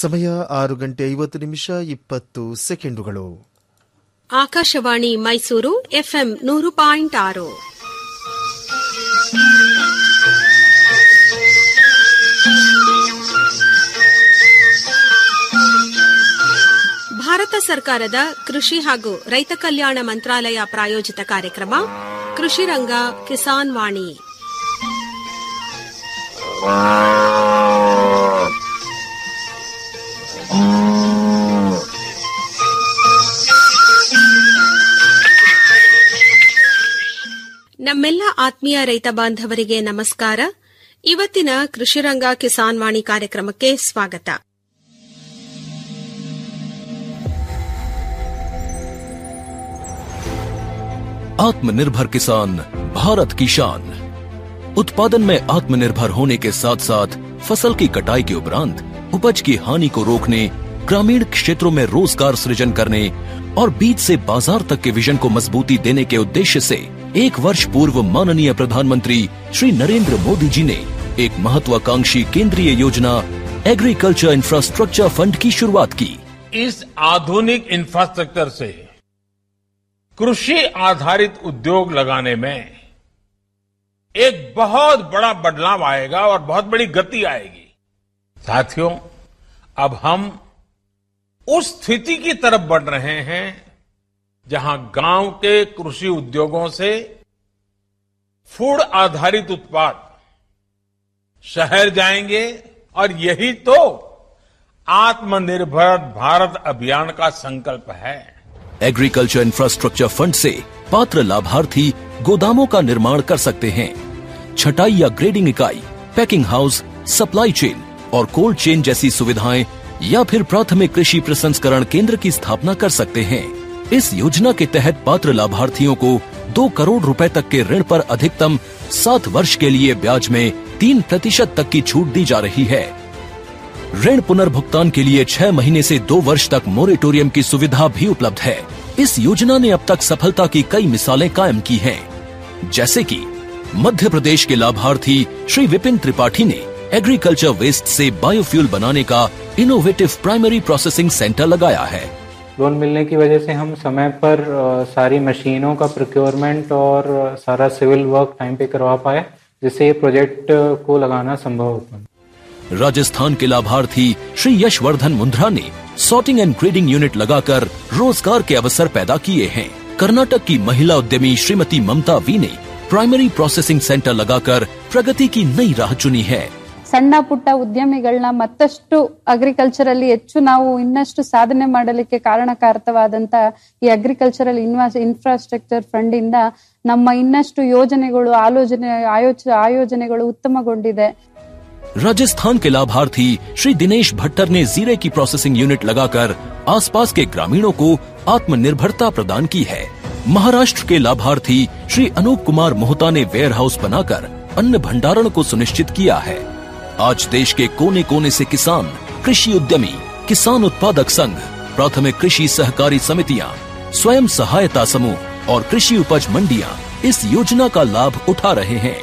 ಸಮಯ ಆರು ಗಂಟೆ ಐವತ್ತು ನಿಮಿಷ ಇಪ್ಪತ್ತು ಸೆಕೆಂಡುಗಳು ಆಕಾಶವಾಣಿ ಮೈಸೂರು ಎಫ್ಎಂ ನೂರು ಪಾಯಿಂಟ್ ಆರು ಭಾರತ ಸರ್ಕಾರದ ಕೃಷಿ ಹಾಗೂ ರೈತ ಕಲ್ಯಾಣ ಮಂತ್ರಾಲಯ ಪ್ರಾಯೋಜಿತ ಕಾರ್ಯಕ್ರಮ ಕೃಷಿ ರಂಗ ಕಿಸಾನ್ ವಾಣಿ ನಮ್ಮೆಲ್ಲ ಆತ್ಮೀಯ ರೈತ ಬಾಂಧವರಿಗೆ ನಮಸ್ಕಾರ ಇವತ್ತಿನ ಕೃಷಿರಂಗ ಕಿಸಾನ್ ವಾಣಿ ಕಾರ್ಯಕ್ರಮಕ್ಕೆ ಸ್ವಾಗತ आत्मनिर्भर किसान भारत की शान उत्पादन में आत्मनिर्भर होने के साथ साथ फसल की कटाई के उपरांत उपज की हानि को रोकने ग्रामीण क्षेत्रों में रोजगार सृजन करने और बीज से बाजार तक के विजन को मजबूती देने के उद्देश्य से एक वर्ष पूर्व माननीय प्रधानमंत्री श्री नरेंद्र मोदी जी ने एक महत्वाकांक्षी केंद्रीय योजना एग्रीकल्चर इंफ्रास्ट्रक्चर फंड की शुरुआत की इस आधुनिक इंफ्रास्ट्रक्चर से कृषि आधारित उद्योग लगाने में एक बहुत बड़ा बदलाव आएगा और बहुत बड़ी गति आएगी साथियों अब हम उस स्थिति की तरफ बढ़ रहे हैं जहां गांव के कृषि उद्योगों से फूड आधारित उत्पाद शहर जाएंगे और यही तो आत्मनिर्भर भारत अभियान का संकल्प है एग्रीकल्चर इंफ्रास्ट्रक्चर फंड से पात्र लाभार्थी गोदामों का निर्माण कर सकते हैं छटाई या ग्रेडिंग इकाई पैकिंग हाउस सप्लाई चेन और कोल्ड चेन जैसी सुविधाएं या फिर प्राथमिक कृषि प्रसंस्करण केंद्र की स्थापना कर सकते हैं इस योजना के तहत पात्र लाभार्थियों को दो करोड़ रुपए तक के ऋण पर अधिकतम सात वर्ष के लिए ब्याज में तीन प्रतिशत तक की छूट दी जा रही है ऋण पुनर्भुगतान के लिए छह महीने से दो वर्ष तक मोरेटोरियम की सुविधा भी उपलब्ध है इस योजना ने अब तक सफलता की कई मिसालें कायम की हैं, जैसे कि मध्य प्रदेश के लाभार्थी श्री विपिन त्रिपाठी ने एग्रीकल्चर वेस्ट से बायोफ्यूल बनाने का इनोवेटिव प्राइमरी प्रोसेसिंग सेंटर लगाया है लोन मिलने की वजह से हम समय पर अ, सारी मशीनों का प्रोक्योरमेंट और अ, सारा सिविल वर्क टाइम पे करवा पाए जिससे ये प्रोजेक्ट अ, को लगाना संभव हो पाए राजस्थान के लाभार्थी श्री यशवर्धन मुंद्रा ने सॉर्टिंग एंड ग्रेडिंग यूनिट लगाकर रोजगार के अवसर पैदा किए हैं कर्नाटक की महिला उद्यमी श्रीमती ममता वी ने प्राइमरी प्रोसेसिंग सेंटर लगाकर प्रगति की नई राह चुनी है ಸಣ್ಣ ಪುಟ್ಟ ಉದ್ಯಮಿಗಳನ್ನ ಮತ್ತಷ್ಟು ಅಗ್ರಿಕಲ್ಚರಲ್ಲಿ ಹೆಚ್ಚು ನಾವು ಇನ್ನಷ್ಟು ಸಾಧನೆ ಮಾಡಲಿಕ್ಕೆ ಕಾರಣಕಾರಕವಾದಂತ ಈ ಅಗ್ರಿಕಲ್ಚರಲ್ ಇನ್ವಾಸ್ ಇನ್ಫ್ರಾಸ್ಟ್ರಕ್ಚರ್ ಫಂಡ್ ಇಂದ ನಮ್ಮ ಇನ್ನಷ್ಟು ಯೋಜನೆಗಳು ಆಲೋಚನೆ ಆಯೋಚ ಆಯೋಜನೆಗಳು ಉತ್ತಮಗೊಂಡಿದೆ राजस्थान के लाभार्थी श्री दिनेश भट्टर ने जीरे की प्रोसेसिंग यूनिट लगाकर आसपास के ग्रामीणों को आत्मनिर्भरता प्रदान की है महाराष्ट्र के लाभार्थी श्री अनूप कुमार मोहता ने वेयर हाउस बनाकर अन्न भंडारण को सुनिश्चित किया है आज देश के कोने कोने से किसान कृषि उद्यमी किसान उत्पादक संघ प्राथमिक कृषि सहकारी समितियां स्वयं सहायता समूह और कृषि उपज मंडियां इस योजना का लाभ उठा रहे हैं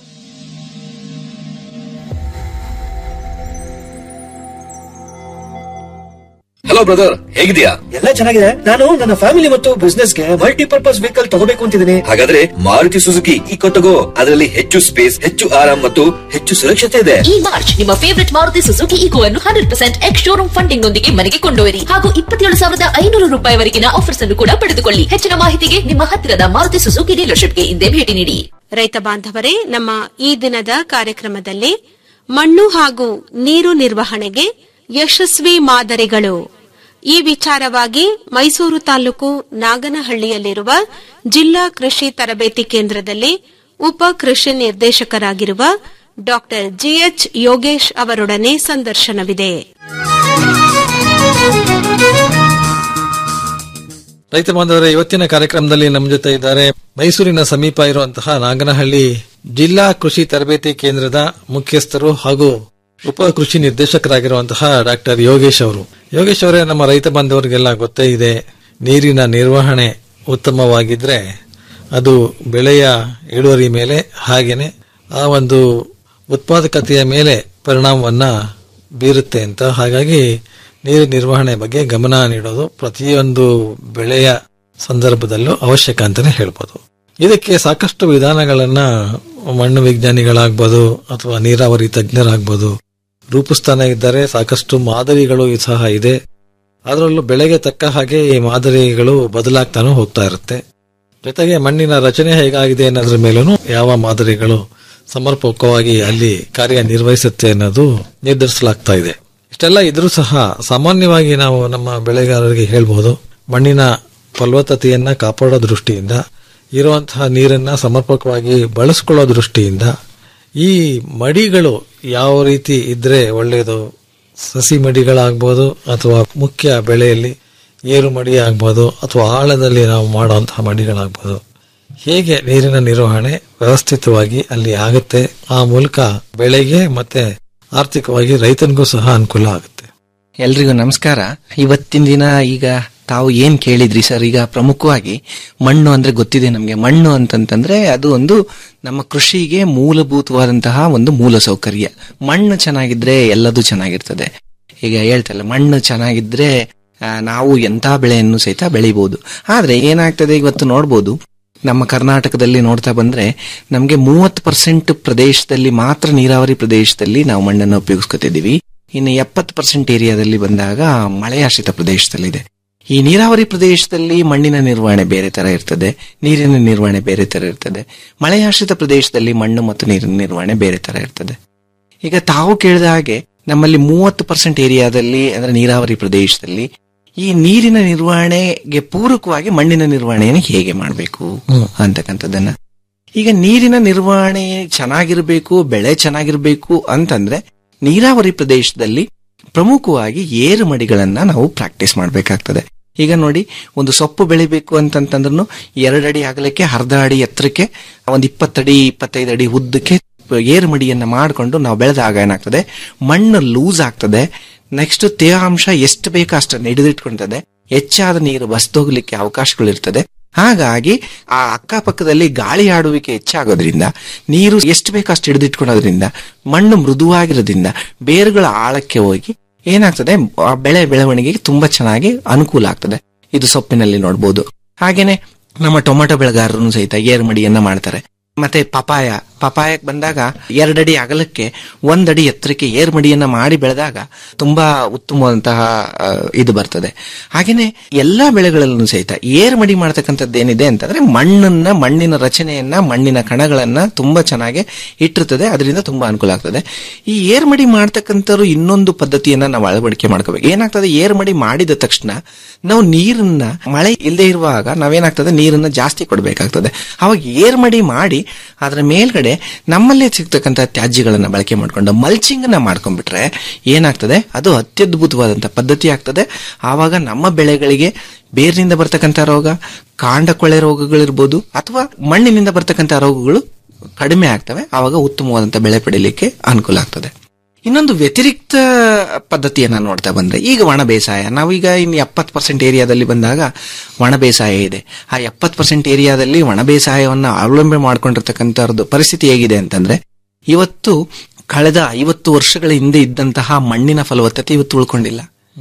ಹಲೋ ಬ್ರದರ್ ಹೇಗಿದ್ಯಾ ಎಲ್ಲ ಚೆನ್ನಾಗಿದೆ ನಾನು ನನ್ನ ಫ್ಯಾಮಿಲಿ ಮತ್ತು ಬಿಸ್ನೆಸ್ ಗೆ ಮಲ್ಟಿಪರ್ಪಸ್ ವೆಹಿಕಲ್ ತಗೋಬೇಕು ಅಂತಿದ್ದೀನಿ ಹಾಗಾದ್ರೆ ಮಾರುತಿ ಸುಜುಕಿ ಈಕೋ ತಗೋ ಅದರಲ್ಲಿ ಹೆಚ್ಚು ಸ್ಪೇಸ್ ಹೆಚ್ಚು ಆರಾಮ್ ಮತ್ತು ಹೆಚ್ಚು ಸುರಕ್ಷತೆ ಇದೆ ಈ ಮಾರ್ಚ್ ನಿಮ್ಮ ಫೇವರಿಟ್ ಮಾರುತಿ ಸುಜುಕಿ ಈಕೋ ಅನ್ನು hundred percent ex showroom funding ನೊಂದಿಗೆ ಮನೆಗೆ ಕೊಂಡೊಯ್ಯಿರಿ ಹಾಗೂ ಇಪ್ಪತ್ತೇಳು ಸಾವಿರದ ಐನೂರು ರೂಪಾಯಿವರೆಗಿನ ಆಫರ್ಸ್ ಅನ್ನು ಕೂಡ ಪಡೆದುಕೊಳ್ಳಿ ಹೆಚ್ಚಿನ ಮಾಹಿತಿಗೆ ನಿಮ್ಮ ಹತ್ತಿರದ ಮಾರುತಿ ಸುಜುಕಿ ಡೀಲರ್ಶಿಪ್ಗೆ ಇಂದೇ ಭೇಟಿ ನೀಡಿ ರೈತ ಬಾಂಧವರೇ ನಮ್ಮ ಈ ದಿನದ ಕಾರ್ಯಕ್ರಮದಲ್ಲಿ ಮಣ್ಣು ಹಾಗೂ ನೀರು ನಿರ್ವಹಣೆಗೆ ಯಶಸ್ವಿ ಮಾದರಿಗಳು ಈ ವಿಚಾರವಾಗಿ ಮೈಸೂರು ತಾಲೂಕು ನಾಗನಹಳ್ಳಿಯಲ್ಲಿರುವ ಜಿಲ್ಲಾ ಕೃಷಿ ತರಬೇತಿ ಕೇಂದ್ರದಲ್ಲಿ ಉಪ ಕೃಷಿ ನಿರ್ದೇಶಕರಾಗಿರುವ ಡಾ ಜಿಎಚ್ ಯೋಗೇಶ್ ಅವರೊಡನೆ ಸಂದರ್ಶನವಿದೆ ರೈತ ಬಾಂಧವರೇ ಇವತ್ತಿನ ಕಾರ್ಯಕ್ರಮದಲ್ಲಿ ನಮ್ಮ ಜೊತೆ ಇದ್ದಾರೆ ಮೈಸೂರಿನ ಸಮೀಪ ಇರುವಂತಹ ನಾಗನಹಳ್ಳಿ ಜಿಲ್ಲಾ ಕೃಷಿ ತರಬೇತಿ ಕೇಂದ್ರದ ಮುಖ್ಯಸ್ಥರು ಹಾಗೂ ಉಪ ಕೃಷಿ ನಿರ್ದೇಶಕರಾಗಿರುವಂತಹ ಡಾಕ್ಟರ್ ಯೋಗೇಶ್ ಅವರು ಯೋಗೇಶ್ ಅವರೇ ನಮ್ಮ ರೈತ ಬಾಂಧವರಿಗೆಲ್ಲ ಗೊತ್ತೇ ಇದೆ ನೀರಿನ ನಿರ್ವಹಣೆ ಉತ್ತಮವಾಗಿದ್ರೆ ಅದು ಬೆಳೆಯ ಇಳುವರಿ ಮೇಲೆ ಹಾಗೇನೆ ಆ ಒಂದು ಉತ್ಪಾದಕತೆಯ ಮೇಲೆ ಪರಿಣಾಮವನ್ನ ಬೀರುತ್ತೆ ಅಂತ ಹಾಗಾಗಿ ನೀರಿನ ನಿರ್ವಹಣೆ ಬಗ್ಗೆ ಗಮನ ನೀಡೋದು ಪ್ರತಿಯೊಂದು ಬೆಳೆಯ ಸಂದರ್ಭದಲ್ಲೂ ಅವಶ್ಯಕ ಅಂತಾನೆ ಹೇಳ್ಬೋದು ಇದಕ್ಕೆ ಸಾಕಷ್ಟು ವಿಧಾನಗಳನ್ನ ಮಣ್ಣು ವಿಜ್ಞಾನಿಗಳಾಗ್ಬೋದು ಅಥವಾ ನೀರಾವರಿ ತಜ್ಞರಾಗ್ಬೋದು ರೂಪಿಸ್ತಾನೆ ಇದ್ದಾರೆ ಸಾಕಷ್ಟು ಮಾದರಿಗಳು ಸಹ ಇದೆ ಅದರಲ್ಲೂ ಬೆಳೆಗೆ ತಕ್ಕ ಹಾಗೆ ಈ ಮಾದರಿಗಳು ಬದಲಾಗ್ತಾನೂ ಹೋಗ್ತಾ ಇರುತ್ತೆ ಜೊತೆಗೆ ಮಣ್ಣಿನ ರಚನೆ ಹೇಗಾಗಿದೆ ಅನ್ನೋದ್ರ ಮೇಲೂ ಯಾವ ಮಾದರಿಗಳು ಸಮರ್ಪಕವಾಗಿ ಅಲ್ಲಿ ಕಾರ್ಯನಿರ್ವಹಿಸುತ್ತೆ ಅನ್ನೋದು ನಿರ್ಧರಿಸಲಾಗ್ತಾ ಇದೆ ಇಷ್ಟೆಲ್ಲ ಇದ್ರೂ ಸಹ ಸಾಮಾನ್ಯವಾಗಿ ನಾವು ನಮ್ಮ ಬೆಳೆಗಾರರಿಗೆ ಹೇಳ್ಬಹುದು ಮಣ್ಣಿನ ಫಲವತ್ತತೆಯನ್ನ ಕಾಪಾಡೋ ದೃಷ್ಟಿಯಿಂದ ಇರುವಂತಹ ನೀರನ್ನ ಸಮರ್ಪಕವಾಗಿ ಬಳಸ್ಕೊಳ್ಳೋ ದೃಷ್ಟಿಯಿಂದ ಈ ಮಡಿಗಳು ಯಾವ ರೀತಿ ಇದ್ರೆ ಒಳ್ಳೆಯದು ಸಸಿ ಮಡಿಗಳಾಗ್ಬೋದು ಅಥವಾ ಮುಖ್ಯ ಬೆಳೆಯಲ್ಲಿ ಏರು ಮಡಿ ಆಗ್ಬೋದು ಅಥವಾ ಆಳದಲ್ಲಿ ನಾವು ಮಾಡುವಂತಹ ಮಡಿಗಳಾಗ್ಬೋದು ಹೇಗೆ ನೀರಿನ ನಿರ್ವಹಣೆ ವ್ಯವಸ್ಥಿತವಾಗಿ ಅಲ್ಲಿ ಆಗುತ್ತೆ ಆ ಮೂಲಕ ಬೆಳೆಗೆ ಮತ್ತೆ ಆರ್ಥಿಕವಾಗಿ ರೈತನಿಗೂ ಸಹ ಅನುಕೂಲ ಆಗುತ್ತೆ ಎಲ್ರಿಗೂ ನಮಸ್ಕಾರ ಇವತ್ತಿನ ದಿನ ಈಗ ತಾವು ಏನ್ ಕೇಳಿದ್ರಿ ಸರ್ ಈಗ ಪ್ರಮುಖವಾಗಿ ಮಣ್ಣು ಅಂದ್ರೆ ಗೊತ್ತಿದೆ ನಮ್ಗೆ ಮಣ್ಣು ಅಂತಂತಂದ್ರೆ ಅದು ಒಂದು ನಮ್ಮ ಕೃಷಿಗೆ ಮೂಲಭೂತವಾದಂತಹ ಒಂದು ಮೂಲ ಸೌಕರ್ಯ ಮಣ್ಣು ಚೆನ್ನಾಗಿದ್ರೆ ಎಲ್ಲದೂ ಚೆನ್ನಾಗಿರ್ತದೆ ಈಗ ಹೇಳ್ತಲ್ಲ ಮಣ್ಣು ಚೆನ್ನಾಗಿದ್ರೆ ಆ, ನಾವು ಎಂತ ಬೆಳೆಯನ್ನು ಸಹಿತ ಬೆಳಿಬಹುದು ಆದ್ರೆ ಏನಾಗ್ತದೆ ಇವತ್ತು ನೋಡ್ಬೋದು ನಮ್ಮ ಕರ್ನಾಟಕದಲ್ಲಿ ನೋಡ್ತಾ ಬಂದ್ರೆ ನಮ್ಗೆ ಮೂವತ್ತು ಪರ್ಸೆಂಟ್ ಪ್ರದೇಶದಲ್ಲಿ ಮಾತ್ರ ನೀರಾವರಿ ಪ್ರದೇಶದಲ್ಲಿ ನಾವು ಮಣ್ಣನ್ನು ಉಪಯೋಗಿಸ್ಕೊತಿದ್ದೀವಿ ಇನ್ನು ಎಪ್ಪತ್ತು ಪರ್ಸೆಂಟ್ ಏರಿಯಾದಲ್ಲಿ ಬಂದಾಗ ಮಳೆಯಾಶ್ರಿತ ಪ್ರದೇಶದಲ್ಲಿದೆ ಈ ನೀರಾವರಿ ಪ್ರದೇಶದಲ್ಲಿ ಮಣ್ಣಿನ ನಿರ್ವಹಣೆ ಬೇರೆ ತರ ಇರ್ತದೆ ನೀರಿನ ನಿರ್ವಹಣೆ ಬೇರೆ ತರ ಇರ್ತದೆ ಮಳೆಯಾಶ್ರಿತ ಪ್ರದೇಶದಲ್ಲಿ ಮಣ್ಣು ಮತ್ತು ನೀರಿನ ನಿರ್ವಹಣೆ ಬೇರೆ ತರ ಇರ್ತದೆ ಈಗ ತಾವು ಕೇಳಿದ ಹಾಗೆ ನಮ್ಮಲ್ಲಿ ಮೂವತ್ತು ಪರ್ಸೆಂಟ್ ಏರಿಯಾದಲ್ಲಿ ಅಂದ್ರೆ ನೀರಾವರಿ ಪ್ರದೇಶದಲ್ಲಿ ಈ ನೀರಿನ ನಿರ್ವಹಣೆಗೆ ಪೂರಕವಾಗಿ ಮಣ್ಣಿನ ನಿರ್ವಹಣೆಯನ್ನು ಹೇಗೆ ಮಾಡಬೇಕು ಅಂತಕ್ಕಂಥದ್ದನ್ನ ಈಗ ನೀರಿನ ನಿರ್ವಹಣೆ ಚೆನ್ನಾಗಿರ್ಬೇಕು ಬೆಳೆ ಚೆನ್ನಾಗಿರ್ಬೇಕು ಅಂತಂದ್ರೆ ನೀರಾವರಿ ಪ್ರದೇಶದಲ್ಲಿ ಪ್ರಮುಖವಾಗಿ ಏರು ಮಡಿಗಳನ್ನ ನಾವು ಪ್ರಾಕ್ಟೀಸ್ ಮಾಡಬೇಕಾಗ್ತದೆ ಈಗ ನೋಡಿ ಒಂದು ಸೊಪ್ಪು ಬೆಳಿಬೇಕು ಅಂತಂತಂದ್ರೂ ಎರಡಡಿ ಅಗಲಕ್ಕೆ ಅರ್ಧ ಅಡಿ ಎತ್ತರಕ್ಕೆ ಒಂದ್ ಇಪ್ಪತ್ತಡಿ ಇಪ್ಪತ್ತೈದು ಅಡಿ ಉದ್ದಕ್ಕೆ ಏರು ಮಡಿಯನ್ನ ಮಾಡಿಕೊಂಡು ನಾವು ಬೆಳೆದಾಗ ಏನಾಗ್ತದೆ ಮಣ್ಣು ಲೂಸ್ ಆಗ್ತದೆ ನೆಕ್ಸ್ಟ್ ತೇವಾಂಶ ಎಷ್ಟು ಬೇಕೋ ಅಷ್ಟನ್ನು ಹಿಡಿದಿಟ್ಕೊಳ್ತದೆ ಹೆಚ್ಚಾದ ನೀರು ಬಸ್ದೋಗ್ಲಿಕ್ಕೆ ಅವಕಾಶಗಳಿರ್ತದೆ ಹಾಗಾಗಿ ಆ ಅಕ್ಕಪಕ್ಕದಲ್ಲಿ ಗಾಳಿ ಆಡುವಿಕೆ ಹೆಚ್ಚಾಗೋದ್ರಿಂದ ನೀರು ಎಷ್ಟು ಬೇಕೋ ಅಷ್ಟು ಹಿಡಿದಿಟ್ಕೊಳ್ಳೋದ್ರಿಂದ ಮಣ್ಣು ಮೃದುವಾಗಿರೋದ್ರಿಂದ ಬೇರುಗಳ ಆಳಕ್ಕೆ ಹೋಗಿ ಏನಾಗ್ತದೆ ಆ ಬೆಳೆ ಬೆಳವಣಿಗೆಗೆ ತುಂಬಾ ಚೆನ್ನಾಗಿ ಅನುಕೂಲ ಆಗ್ತದೆ ಇದು ಸೊಪ್ಪಿನಲ್ಲಿ ನೋಡ್ಬೋದು ಹಾಗೇನೆ ನಮ್ಮ ಟೊಮೆಟೊ ಬೆಳೆಗಾರರು ಸಹಿತ ಏರ್ಮಡಿಯನ್ನ ಮಾಡ್ತಾರೆ ಮತ್ತೆ ಪಪಾಯ ಪಪಾಯಕ್ ಬಂದಾಗ ಎರಡಡಿ ಅಗಲಕ್ಕೆ ಒಂದಡಿ ಎತ್ತರಕ್ಕೆ ಏರ್ಮಡಿಯನ್ನ ಮಾಡಿ ಬೆಳೆದಾಗ ತುಂಬಾ ಉತ್ತಮವಾದಂತಹ ಆ, ಇದು ಬರ್ತದೆ ಹಾಗೇನೆ ಎಲ್ಲಾ ಬೆಳೆಗಳಲ್ಲೂ ಸಹಿತ ಏರ್ಮಡಿ ಮಾಡ್ತಕ್ಕಂಥದ್ದು ಏನಿದೆ ಅಂತಂದ್ರೆ ಮಣ್ಣನ್ನ ಮಣ್ಣಿನ ರಚನೆಯನ್ನ ಮಣ್ಣಿನ ಕಣಗಳನ್ನ ತುಂಬಾ ಚೆನ್ನಾಗಿ ಇಟ್ಟಿರ್ತದೆ ಅದರಿಂದ ತುಂಬಾ ಅನುಕೂಲ ಆಗ್ತದೆ ಈ ಏರ್ಮಡಿ ಮಾಡ್ತಕ್ಕಂಥವ್ರು ಇನ್ನೊಂದು ಪದ್ಧತಿಯನ್ನ ನಾವು ಅಳವಡಿಕೆ ಮಾಡ್ಕೋಬೇಕು ಏನಾಗ್ತದೆ ಏರ್ಮಡಿ ಮಾಡಿದ ತಕ್ಷಣ ನಾವು ನೀರನ್ನ ಮಳೆ ಇಲ್ಲದೆ ಇರುವಾಗ ನಾವೇನಾಗ್ತದೆ ನೀರನ್ನ ಜಾಸ್ತಿ ಕೊಡಬೇಕಾಗ್ತದೆ ಅವಾಗ ಏರ್ಮಡಿ ಮಾಡಿ ಅದರ ಮೇಲ್ಗಡೆ ನಮ್ಮಲ್ಲೇ ಸಿಗ್ತಕ್ಕಂಥ ತ್ಯಾಜ್ಯಗಳನ್ನ ಬಳಕೆ ಮಾಡ್ಕೊಂಡು ಮಲ್ಚಿಂಗ್ ನ ಮಾಡ್ಕೊಂಡ್ಬಿಟ್ರೆ ಏನಾಗ್ತದೆ ಅದು ಅತ್ಯದ್ಭುತವಾದಂತ ಪದ್ಧತಿ ಆಗ್ತದೆ ಆವಾಗ ನಮ್ಮ ಬೆಳೆಗಳಿಗೆ ಬೇರಿನಿಂದ ಬರ್ತಕ್ಕಂಥ ರೋಗ ಕಾಂಡ ಕೊಳೆ ರೋಗಗಳಿರ್ಬೋದು ಅಥವಾ ಮಣ್ಣಿನಿಂದ ಬರ್ತಕ್ಕಂಥ ರೋಗಗಳು ಕಡಿಮೆ ಆಗ್ತವೆ ಆವಾಗ ಉತ್ತಮವಾದಂತ ಬೆಳೆ ಪಡೀಲಿಕ್ಕೆ ಅನುಕೂಲ ಆಗ್ತದೆ ಇನ್ನೊಂದು ವ್ಯತಿರಿಕ್ತ ಪದ್ಧತಿಯನ್ನ ನೋಡ್ತಾ ಬಂದ್ರೆ ಈಗ ಒಣ ಬೇಸಾಯ ನಾವೀಗ ಇನ್ನು ಎಪ್ಪತ್ತು ಪರ್ಸೆಂಟ್ ಏರಿಯಾದಲ್ಲಿ ಬಂದಾಗ ಒಣ ಬೇಸಾಯ ಇದೆ ಆ ಎಪ್ಪತ್ತು ಪರ್ಸೆಂಟ್ ಏರಿಯಾದಲ್ಲಿ ಒಣ ಬೇಸಾಯವನ್ನ ಅವಲಂಬನೆ ಮಾಡ್ಕೊಂಡಿರ್ತಕ್ಕಂಥದ್ದು ಪರಿಸ್ಥಿತಿ ಹೇಗಿದೆ ಅಂತಂದ್ರೆ ಇವತ್ತು ಕಳೆದ ಐವತ್ತು ವರ್ಷಗಳ ಹಿಂದೆ ಇದ್ದಂತಹ ಮಣ್ಣಿನ ಫಲವತ್ತತೆ ಇವತ್ತು ಉಳ್ಕೊಂಡಿಲ್ಲ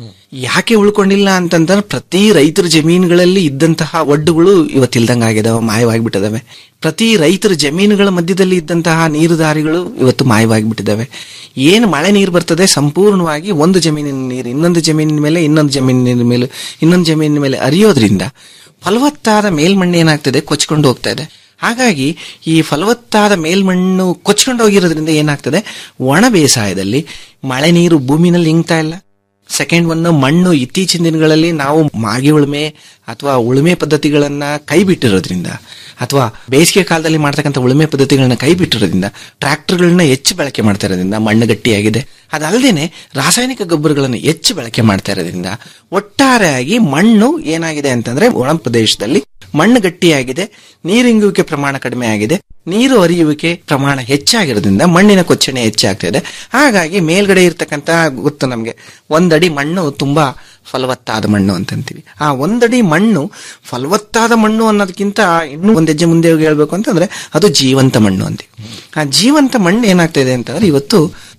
ಯಾಕೆ ಉಳ್ಕೊಂಡಿಲ್ಲ ಅಂತಂದ್ರೆ ಪ್ರತಿ ರೈತರ ಜಮೀನುಗಳಲ್ಲಿ ಇದ್ದಂತಹ ಒಡ್ಡುಗಳು ಇವತ್ತಿಲ್ದಂಗ ಆಗಿದಾವೆ ಮಾಯವಾಗಿಬಿಟ್ಟಿದಾವೆ ಪ್ರತಿ ರೈತರ ಜಮೀನುಗಳ ಮಧ್ಯದಲ್ಲಿ ಇದ್ದಂತಹ ನೀರು ದಾರಿಗಳು ಇವತ್ತು ಮಾಯವಾಗಿಬಿಟ್ಟಿದಾವೆ ಏನು ಮಳೆ ನೀರು ಬರ್ತದೆ ಸಂಪೂರ್ಣವಾಗಿ ಒಂದು ಜಮೀನಿನ ನೀರು ಇನ್ನೊಂದು ಜಮೀನಿನ ಮೇಲೆ ಇನ್ನೊಂದು ಜಮೀನಿನ ಮೇಲೆ ಇನ್ನೊಂದು ಜಮೀನಿನ ಮೇಲೆ ಹರಿಯೋದ್ರಿಂದ ಫಲವತ್ತಾದ ಮೇಲ್ಮಣ್ಣು ಏನಾಗ್ತದೆ ಕೊಚ್ಕೊಂಡು ಹೋಗ್ತಾ ಇದೆ ಹಾಗಾಗಿ ಈ ಫಲವತ್ತಾದ ಮೇಲ್ಮಣ್ಣು ಕೊಚ್ಕೊಂಡು ಹೋಗಿರೋದ್ರಿಂದ ಏನಾಗ್ತದೆ ಒಣ ಬೇಸಾಯದಲ್ಲಿ ಮಳೆ ನೀರು ಭೂಮಿನಲ್ಲಿ ಇಂಗ್ತಾ ಇಲ್ಲ ಸೆಕೆಂಡ್ ಒನ್ ಮಣ್ಣು ಇತ್ತೀಚಿನ ದಿನಗಳಲ್ಲಿ ನಾವು ಮಾಗಿ ಉಳುಮೆ ಅಥವಾ ಉಳುಮೆ ಪದ್ಧತಿಗಳನ್ನ ಕೈ ಬಿಟ್ಟಿರೋದ್ರಿಂದ ಅಥವಾ ಬೇಸಿಗೆ ಕಾಲದಲ್ಲಿ ಮಾಡ್ತಕ್ಕಂಥ ಉಳುಮೆ ಪದ್ಧತಿಗಳನ್ನ ಕೈ ಬಿಟ್ಟಿರೋದ್ರಿಂದ ಟ್ರ್ಯಾಕ್ಟರ್ಗಳನ್ನ ಹೆಚ್ಚು ಬಳಕೆ ಮಾಡ್ತಾ ಇರೋದ್ರಿಂದ ಮಣ್ಣು ಗಟ್ಟಿಯಾಗಿದೆ ಅದಲ್ಲದೆ ರಾಸಾಯನಿಕ ಗೊಬ್ಬರಗಳನ್ನು ಹೆಚ್ಚು ಬಳಕೆ ಮಾಡ್ತಾ ಇರೋದ್ರಿಂದ ಒಟ್ಟಾರೆಯಾಗಿ ಮಣ್ಣು ಏನಾಗಿದೆ ಅಂತಂದ್ರೆ ಒಣ ಪ್ರದೇಶದಲ್ಲಿ ಮಣ್ಣು ಗಟ್ಟಿಯಾಗಿದೆ ನೀರಿಂಗುವಿಕೆ ಪ್ರಮಾಣ ಕಡಿಮೆ ಆಗಿದೆ ನೀರು ಹರಿಯುವಿಕೆ ಪ್ರಮಾಣ ಹೆಚ್ಚಾಗಿರೋದ್ರಿಂದ ಮಣ್ಣಿನ ಕೊಚ್ಚಣೆ ಹೆಚ್ಚಾಗ್ತಿದೆ ಹಾಗಾಗಿ ಮೇಲ್ಗಡೆ ಇರ್ತಕ್ಕಂತ ಗೊತ್ತು ನಮ್ಗೆ ಒಂದಡಿ ಮಣ್ಣು ತುಂಬಾ ಫಲವತ್ತಾದ ಮಣ್ಣು ಅಂತಂತೀವಿ ಆ ಒಂದಡಿ ಮಣ್ಣು ಫಲವತ್ತಾದ ಮಣ್ಣು ಅನ್ನೋದಕ್ಕಿಂತ ಇನ್ನೂ ಒಂದ್ ಹೆಜ್ಜೆ ಮುಂದೆ ಹೋಗಿ ಹೇಳ್ಬೇಕು ಅಂತಂದ್ರೆ ಅದು ಜೀವಂತ ಮಣ್ಣು ಅಂತೀವಿ ಆ ಜೀವಂತ ಮಣ್ಣು ಏನಾಗ್ತಾ ಇದೆ ಅಂತಂದ್ರೆ ಇವತ್ತು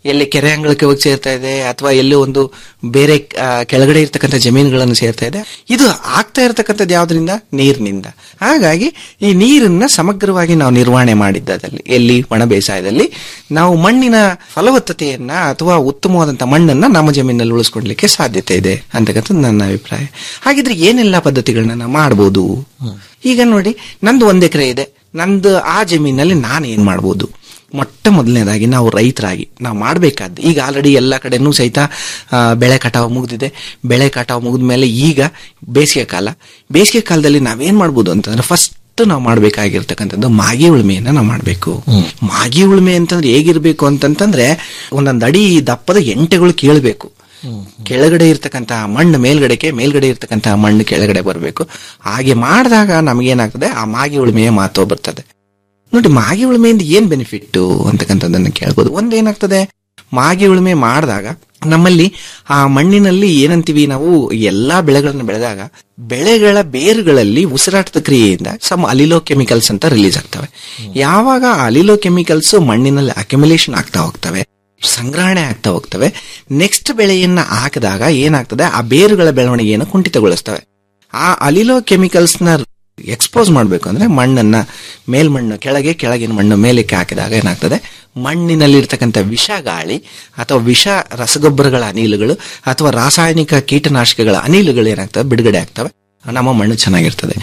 ಎಲ್ಲಿ ಕೆರೆ ಅಂಗಳಕ್ಕೆ ಹೋಗಿ ಸೇರ್ತಾ ಇದೆ ಅಥವಾ ಎಲ್ಲೋ ಒಂದು ಬೇರೆ ಆ, ಕೆಳಗಡೆ ಇರ್ತಕ್ಕಂಥ ಜಮೀನುಗಳನ್ನು ಸೇರ್ತಾ ಇದೆ ಇದು ಆಗ್ತಾ ಇರತಕ್ಕಂಥದ್ದು ಯಾವ್ದ್ರಿಂದ ನೀರಿನಿಂದ ಹಾಗಾಗಿ ಈ ನೀರನ್ನ ಸಮಗ್ರವಾಗಿ ನಾವು ನಿರ್ವಹಣೆ ಮಾಡಿದ್ದದಲ್ಲಿ ಎಲ್ಲಿ ಒಣ ಬೇಸಾಯದಲ್ಲಿ ನಾವು ಮಣ್ಣಿನ ಫಲವತ್ತತೆಯನ್ನ ಅಥವಾ ಉತ್ತಮವಾದಂತಹ ಮಣ್ಣನ್ನ ನಮ್ಮ ಜಮೀನಲ್ಲಿ ಉಳಿಸ್ಕೊಡ್ಲಿಕ್ಕೆ ಸಾಧ್ಯತೆ ಇದೆ ಅಂತಕ್ಕಂಥದ್ದು ನನ್ನ ಅಭಿಪ್ರಾಯ ಹಾಗಿದ್ರೆ ಏನೆಲ್ಲ ಪದ್ಧತಿಗಳನ್ನ ನಾವು ಮಾಡ್ಬೋದು ಈಗ ನೋಡಿ ನಂದು ಒಂದ್ ಎಕರೆ ಇದೆ ನಂದು ಆ ಜಮೀನಲ್ಲಿ ನಾನು ಏನ್ ಮಾಡ್ಬೋದು ಮೊಟ್ಟ ಮೊದಲನೇದಾಗಿ ನಾವು ರೈತರಾಗಿ ನಾವು ಮಾಡಬೇಕಾದ್ದು ಈಗ ಆಲ್ರೆಡಿ ಎಲ್ಲ ಕಡೆನೂ ಸಹಿತ ಆ, ಬೆಳೆ ಕಟಾವು ಮುಗಿದಿದೆ ಬೆಳೆ ಕಟಾವು ಮುಗಿದ ಮೇಲೆ ಈಗ ಬೇಸಿಗೆ ಕಾಲ ಬೇಸಿಗೆ ಕಾಲದಲ್ಲಿ ನಾವೇನ್ ಮಾಡ್ಬೋದು ಅಂತಂದ್ರೆ ಫಸ್ಟ್ ನಾವು ಮಾಡ್ಬೇಕಾಗಿರ್ತಕ್ಕಂಥದ್ದು ಮಾಗಿ ಉಳುಮೆಯನ್ನ ನಾವು ಮಾಡಬೇಕು ಮಾಗಿ ಉಳುಮೆ ಅಂತಂದ್ರೆ ಹೇಗಿರ್ಬೇಕು ಅಂತಂತಂದ್ರೆ ಒಂದೊಂದು ಅಡಿ ದಪ್ಪದ ಎಂಟೆಗಳು ಕೇಳಬೇಕು ಕೆಳಗಡೆ ಇರ್ತಕ್ಕಂತಹ ಮಣ್ಣು ಮೇಲ್ಗಡೆಗೆ ಮೇಲ್ಗಡೆ ಇರ್ತಕ್ಕಂತಹ ಮಣ್ಣು ಕೆಳಗಡೆ ಬರಬೇಕು ಹಾಗೆ ಮಾಡಿದಾಗ ನಮಗೇನಾಗ್ತದೆ ಆ ಮಾಗಿ ಉಳುಮೆಯ ಮಹತ್ವ ಬರ್ತದೆ ನೋಡಿ ಮಾಗಿ ಉಳುಮೆಯಿಂದ ಏನ್ ಬೆನಿಫಿಟ್ ಅಂತಕ್ಕಂಥದ್ದನ್ನ ಕೇಳ್ಬೋದು ಒಂದೇನಾಗ್ತದೆ ಮಾಗಿ ಉಳುಮೆ ಮಾಡಿದಾಗ ನಮ್ಮಲ್ಲಿ ಆ ಮಣ್ಣಿನಲ್ಲಿ ಏನಂತೀವಿ ನಾವು ಎಲ್ಲಾ ಬೆಳೆಗಳನ್ನು ಬೆಳೆದಾಗ ಬೆಳೆಗಳ ಬೇರುಗಳಲ್ಲಿ ಉಸಿರಾಟದ ಕ್ರಿಯೆಯಿಂದ ಸಮ್ ಅಲಿಲೋ ಕೆಮಿಕಲ್ಸ್ ಅಂತ ರಿಲೀಸ್ ಆಗ್ತವೆ ಯಾವಾಗ ಅಲಿಲೋ ಕೆಮಿಕಲ್ಸ್ ಮಣ್ಣಿನಲ್ಲಿ ಅಕ್ಯುಮುಲೇಷನ್ ಆಗ್ತಾ ಹೋಗ್ತವೆ ಸಂಗ್ರಹಣೆ ಆಗ್ತಾ ಹೋಗ್ತವೆ ನೆಕ್ಸ್ಟ್ ಬೆಳೆಯನ್ನ ಹಾಕಿದಾಗ ಏನಾಗ್ತದೆ ಆ ಬೇರುಗಳ ಬೆಳವಣಿಗೆಯನ್ನು ಕುಂಠಿತಗೊಳಿಸ್ತವೆ ಆ ಅಲಿಲೋ ಕೆಮಿಕಲ್ಸ್ ನ ಎಕ್ಸ್ಪೋಸ್ ಮಾಡಬೇಕು ಅಂದ್ರೆ ಮಣ್ಣನ್ನ ಮೇಲ್ಮಣ್ಣು ಕೆಳಗೆ ಕೆಳಗಿನ ಮಣ್ಣು ಮೇಲಕ್ಕೆ ಹಾಕಿದಾಗ ಏನಾಗ್ತದೆ ಮಣ್ಣಿನಲ್ಲಿರ್ತಕ್ಕಂಥ ವಿಷ ಗಾಳಿ ಅಥವಾ ವಿಷ ರಸಗೊಬ್ಬರಗಳ ಅನಿಲಗಳು ಅಥವಾ ರಾಸಾಯನಿಕ ಕೀಟನಾಶಕಗಳ ಅನಿಲಗಳು ಏನಾಗ್ತವೆ ಬಿಡುಗಡೆ ಆಗ್ತವೆ ನಮ್ಮ ಮಣ್ಣು ಚೆನ್ನಾಗಿರ್ತದೆ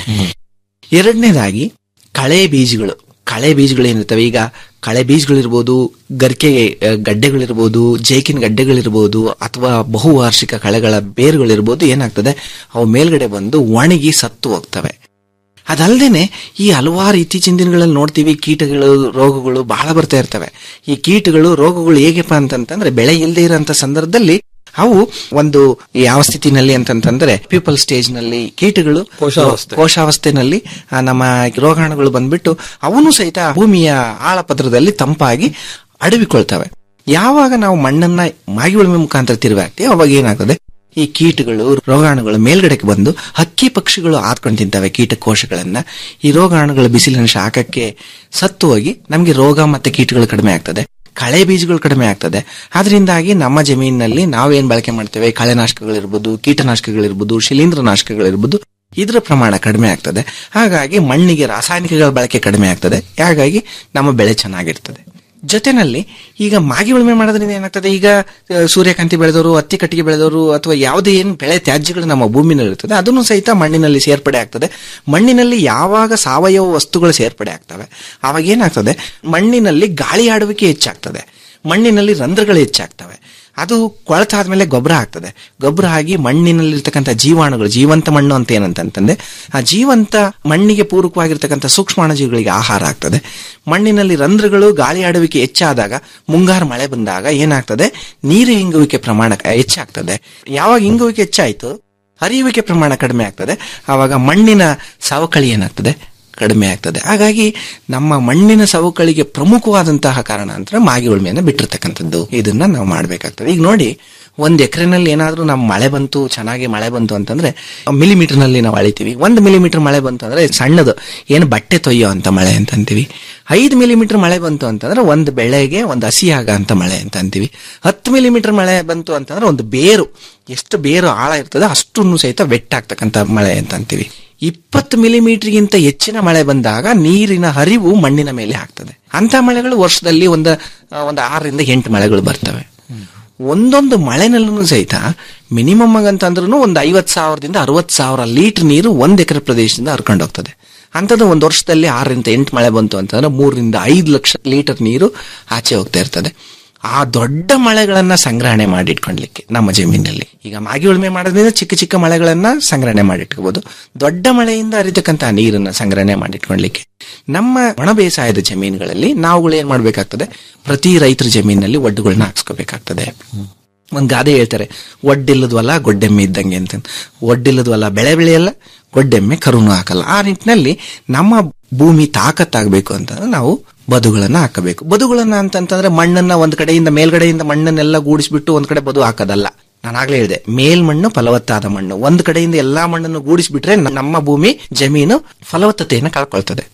ಎರಡನೇದಾಗಿ ಕಳೆ ಬೀಜಗಳು ಕಳೆ ಬೀಜಗಳು ಏನಿರ್ತವೆ ಈಗ ಕಳೆ ಬೀಜಗಳಿರ್ಬೋದು ಗರಿಕೆ ಆ, ಗಡ್ಡೆಗಳಿರ್ಬೋದು ಜೇಕಿನ ಗಡ್ಡೆಗಳಿರ್ಬೋದು ಅಥವಾ ಬಹುವಾರ್ಷಿಕ ಕಳೆಗಳ ಬೇರುಗಳಿರ್ಬೋದು ಏನಾಗ್ತದೆ ಅವು ಮೇಲ್ಗಡೆ ಬಂದು ಒಣಗಿ ಸತ್ತು ಹೋಗ್ತವೆ ಅದಲ್ಲದೆ ಈ ಹಲವಾರು ಇತ್ತೀಚಿನ ದಿನಗಳಲ್ಲಿ ನೋಡ್ತೀವಿ ಕೀಟಗಳು ರೋಗಗಳು ಬಹಳ ಬರ್ತಾ ಇರ್ತವೆ ಈ ಕೀಟಗಳು ರೋಗಗಳು ಹೇಗಪ್ಪ ಅಂತಂತಂದ್ರೆ ಬೆಳೆ ಇಲ್ಲದೆ ಇರೋಂತ ಸಂದರ್ಭದಲ್ಲಿ ಅವು ಒಂದು ಯಾವ ಸ್ಥಿತಿನಲ್ಲಿ ಅಂತಂತಂದ್ರೆ ಪೀಪಲ್ ಸ್ಟೇಜ್ ನಲ್ಲಿ ಕೀಟಗಳು ಕೋಶಾವಸ್ಥೆ. ಕೋಶಾವಸ್ಥೆನಲ್ಲಿ ಆ, ನಮ್ಮ ರೋಗಾಣುಗಳು ಬಂದ್ಬಿಟ್ಟು ಅವನು ಸಹಿತ ಭೂಮಿಯ ಆಳಪತ್ರದಲ್ಲಿ ತಂಪಾಗಿ ಅಡವಿಕೊಳ್ತವೆ ಯಾವಾಗ ನಾವು ಮಣ್ಣನ್ನ ಮಾಗಿ ಉಳುಮೆ ಮುಖಾಂತರ ತಿರುವಾಕ್ತಿವಿ ಅವಾಗ ಏನಾಗ್ತದೆ ಈ ಕೀಟಗಳು ರೋಗಾಣುಗಳು ಮೇಲ್ಗಡೆಗೆ ಬಂದು ಹಕ್ಕಿ ಪಕ್ಷಿಗಳು ಆದ್ಕೊಂಡು ತಿಂತವೆ ಕೀಟಕೋಶಗಳನ್ನ ಈ ರೋಗಾಣುಗಳ ಬಿಸಿಲಿನ ಶಾಖಕ್ಕೆ ಸತ್ತು ಹೋಗಿ ನಮಗೆ ರೋಗ ಮತ್ತೆ ಕೀಟಗಳು ಕಡಿಮೆ ಆಗ್ತದೆ ಕಳೆ ಬೀಜಗಳು ಕಡಿಮೆ ಆಗ್ತದೆ ಅದರಿಂದಾಗಿ ನಮ್ಮ ಜಮೀನಿನಲ್ಲಿ ನಾವೇನ್ ಬಳಕೆ ಮಾಡ್ತೇವೆ ಕಳೆನಾಶಕಗಳಿರ್ಬೋದು ಕೀಟನಾಶಕಗಳಿರ್ಬೋದು ಶಿಲೀಂಧ್ರನಾಶಕಗಳಿರ್ಬೋದು ಇದರ ಪ್ರಮಾಣ ಕಡಿಮೆ ಆಗ್ತದೆ ಹಾಗಾಗಿ ಮಣ್ಣಿಗೆ ರಾಸಾಯನಿಕಗಳ ಬಳಕೆ ಕಡಿಮೆ ಆಗ್ತದೆ ಹಾಗಾಗಿ ನಮ್ಮ ಬೆಳೆ ಚೆನ್ನಾಗಿರ್ತದೆ ಜೊತೆನಲ್ಲಿ ಈಗ ಮಾಗಿ ಉಳುಮೆ ಮಾಡೋದ್ರಿಂದ ಏನಾಗ್ತದೆ ಈಗ ಆ, ಸೂರ್ಯಕಾಂತಿ ಬೆಳೆದವರು ಹತ್ತಿ ಕಟ್ಟಿಗೆ ಬೆಳೆದವರು ಅಥವಾ ಯಾವುದೇ ಏನು ಬೆಳೆ ತ್ಯಾಜ್ಯಗಳು ನಮ್ಮ ಭೂಮಿನಲ್ಲಿ ಇರ್ತದೆ ಅದನ್ನು ಸಹಿತ ಮಣ್ಣಿನಲ್ಲಿ ಸೇರ್ಪಡೆ ಆಗ್ತದೆ ಮಣ್ಣಿನಲ್ಲಿ ಯಾವಾಗ ಸಾವಯವ ವಸ್ತುಗಳು ಸೇರ್ಪಡೆ ಆಗ್ತವೆ ಆವಾಗ ಏನಾಗ್ತದೆ ಮಣ್ಣಿನಲ್ಲಿ ಗಾಳಿ ಆಡುವಿಕೆ ಹೆಚ್ಚಾಗ್ತದೆ ಮಣ್ಣಿನಲ್ಲಿ ರಂಧ್ರಗಳು ಹೆಚ್ಚಾಗ್ತವೆ ಅದು ಕೊಳತಾದ್ಮೇಲೆ ಗೊಬ್ಬರ ಆಗ್ತದೆ ಗೊಬ್ಬರ ಆಗಿ ಮಣ್ಣಿನಲ್ಲಿರ್ತಕ್ಕಂಥ ಜೀವಾಣುಗಳು ಜೀವಂತ ಮಣ್ಣು ಅಂತ ಏನಂತಂತಂದ್ರೆ ಆ ಜೀವಂತ ಮಣ್ಣಿಗೆ ಪೂರಕವಾಗಿರ್ತಕ್ಕಂಥ ಸೂಕ್ಷ್ಮಾಣುಜೀವಿಗಳಿಗೆ ಆಹಾರ ಆಗ್ತದೆ ಮಣ್ಣಿನಲ್ಲಿ ರಂಧ್ರಗಳು ಗಾಳಿ ಆಡುವಿಕೆ ಹೆಚ್ಚಾದಾಗ ಮುಂಗಾರು ಮಳೆ ಬಂದಾಗ ಏನಾಗ್ತದೆ ನೀರು ಇಂಗುವಿಕೆ ಪ್ರಮಾಣ ಹೆಚ್ಚಾಗ್ತದೆ ಯಾವಾಗ ಇಂಗುವಿಕೆ ಹೆಚ್ಚಾಯ್ತು ಹರಿಯುವಿಕೆ ಪ್ರಮಾಣ ಕಡಿಮೆ ಆಗ್ತದೆ ಆವಾಗ ಮಣ್ಣಿನ ಸವಕಳಿ ಏನಾಗ್ತದೆ ಕಡಿಮೆ ಆಗ್ತದೆ ಹಾಗಾಗಿ ನಮ್ಮ ಮಣ್ಣಿನ ಸವಕಳಿಗೆ ಪ್ರಮುಖವಾದಂತಹ ಕಾರಣ ಅಂದ್ರೆ ಮಾಗಿ ಉಳುಮೆಯನ್ನು ಬಿಟ್ಟಿರ್ತಕ್ಕಂಥದ್ದು ಇದನ್ನ ನಾವು ಮಾಡ್ಬೇಕಾಗ್ತದೆ ಈಗ ನೋಡಿ ಒಂದ್ ಎಕರೆನಲ್ಲಿ ಏನಾದ್ರೂ ನಮ್ಮ ಮಳೆ ಬಂತು ಚೆನ್ನಾಗಿ ಮಳೆ ಬಂತು ಅಂತಂದ್ರೆ ಮಿಲಿಮೀಟರ್ ನಲ್ಲಿ ನಾವು ಅಳಿತೀವಿ ಒಂದು ಮಿಲಿಮೀಟರ್ ಮಳೆ ಬಂತು ಅಂದ್ರೆ ಸಣ್ಣದು ಏನು ಬಟ್ಟೆ ತೊಯ್ಯೋ ಅಂತ ಮಳೆ ಅಂತ ಅಂತೀವಿ ಐದು ಮಿಲಿಮೀಟರ್ ಮಳೆ ಬಂತು ಅಂತಂದ್ರೆ ಒಂದು ಬೆಳೆಗೆ ಒಂದು ಹಸಿಯಾಗ ಅಂತ ಮಳೆ ಅಂತ ಅಂತೀವಿ ಹತ್ತು ಮಿಲಿಮೀಟರ್ ಮಳೆ ಬಂತು ಅಂತಂದ್ರೆ ಒಂದು ಬೇರು ಎಷ್ಟು ಬೇರು ಆಳ ಇರ್ತದೆ ಅಷ್ಟನ್ನು ಸಹಿತ ವೆಟ್ಟಾಗ್ತಕ್ಕಂಥ ಮಳೆ ಅಂತ ಅಂತೀವಿ ಇಪ್ಪತ್ತು ಮಿಲಿಮೀಟರ್ಗಿಂತ ಹೆಚ್ಚಿನ ಮಳೆ ಬಂದಾಗ ನೀರಿನ ಹರಿವು ಮಣ್ಣಿನ ಮೇಲೆ ಆಗ್ತದೆ ಅಂತ ಮಳೆಗಳು ವರ್ಷದಲ್ಲಿ ಒಂದು ಒಂದು ಆರರಿಂದ ಎಂಟು ಮಳೆಗಳು ಬರ್ತವೆ ಒಂದೊಂದು ಮಳೆನಲ್ಲೂ ಸಹಿತ ಮಿನಿಮಮ್ ಅಂತಂದ್ರೂ ಒಂದು ಐವತ್ ಸಾವಿರದಿಂದ ಅರವತ್ ಸಾವಿರ ಲೀಟರ್ ನೀರು ಒಂದ್ ಎಕರೆ ಪ್ರದೇಶದಿಂದ ಹರ್ಕೊಂಡು ಹೋಗ್ತದೆ ಅಂಥದ್ದು ಒಂದು ವರ್ಷದಲ್ಲಿ ಆರರಿಂದ ಎಂಟು ಮಳೆ ಬಂತು ಅಂತಂದ್ರೆ ಮೂರರಿಂದ ಐದು ಲಕ್ಷ ಲೀಟರ್ ನೀರು ಆಚೆ ಹೋಗ್ತಾ ಇರ್ತದೆ ಆ ದೊಡ್ಡ ಮಳೆಗಳನ್ನ ಸಂಗ್ರಹಣೆ ಮಾಡಿಟ್ಕೊಳ್ಲಿಕ್ಕೆ ನಮ್ಮ ಜಮೀನಲ್ಲಿ ಈಗ ಮಾಗಿ ಉಳುಮೆ ಮಾಡೋದ್ರಿಂದ ಚಿಕ್ಕ ಚಿಕ್ಕ ಮಳೆಗಳನ್ನ ಸಂಗ್ರಹಣೆ ಮಾಡಿಟ್ಕೋಬಹುದು ದೊಡ್ಡ ಮಳೆಯಿಂದ ಹರಿತಕ್ಕಂತಹ ನೀರನ್ನ ಸಂಗ್ರಹಣೆ ಮಾಡಿಟ್ಕೊಳ್ಲಿಕ್ಕೆ ನಮ್ಮ ಒಣ ಬೇಸಾಯದ ಜಮೀನುಗಳಲ್ಲಿ ನಾವುಗಳು ಏನ್ ಮಾಡ್ಬೇಕಾಗ್ತದೆ ಪ್ರತಿ ರೈತರ ಜಮೀನಲ್ಲಿ ಒಡ್ಡುಗಳನ್ನ ಹಾಕ್ಸ್ಕೋಬೇಕಾಗ್ತದೆ ಒಂದ್ ಗಾದೆ ಹೇಳ್ತಾರೆ ಒಡ್ಡಿಲ್ಲದ್ವಲ್ಲ ಗೊಡ್ಡೆಮ್ಮೆ ಇದ್ದಂಗೆ ಅಂತ ಒಡ್ಡಿಲ್ಲದ್ವಲ್ಲ ಬೆಳೆ ಬೆಳೆಯಲ್ಲ ಗೊಡ್ಡೆಮ್ಮೆ ಕರುನು ಹಾಕಲ್ಲ ಆ ನಿಟ್ಟಿನಲ್ಲಿ ನಮ್ಮ ಭೂಮಿ ತಾಕತ್ತಾಗಬೇಕು ಅಂತಂದ್ರೆ ನಾವು ಬದುಗಳನ್ನ ಹಾಕಬೇಕು ಬದುಗಳನ್ನ ಅಂತಂತಂದ್ರೆ ಮಣ್ಣನ್ನ ಒಂದ್ ಕಡೆಯಿಂದ ಮೇಲ್ಗಡೆಯಿಂದ ಮಣ್ಣನ್ನೆಲ್ಲ ಗೂಡಿಸ್ಬಿಟ್ಟು ಒಂದ್ ಕಡೆ ಬದು ಹಾಕೋದಲ್ಲ ನಾನು ಆಗ್ಲೇ ಹೇಳಿದೆ ಮೇಲ್ಮಣ್ಣು ಫಲವತ್ತಾದ ಮಣ್ಣು ಒಂದ್ ಕಡೆಯಿಂದ ಎಲ್ಲಾ ಮಣ್ಣನ್ನು ಗೂಡಿಸ್ಬಿಟ್ರೆ ನ- ನಮ್ಮ ಭೂಮಿ ಜಮೀನು ಫಲವತ್ತತೆಯನ್ನು ಕಳ್ಕೊಳ್ತದೆ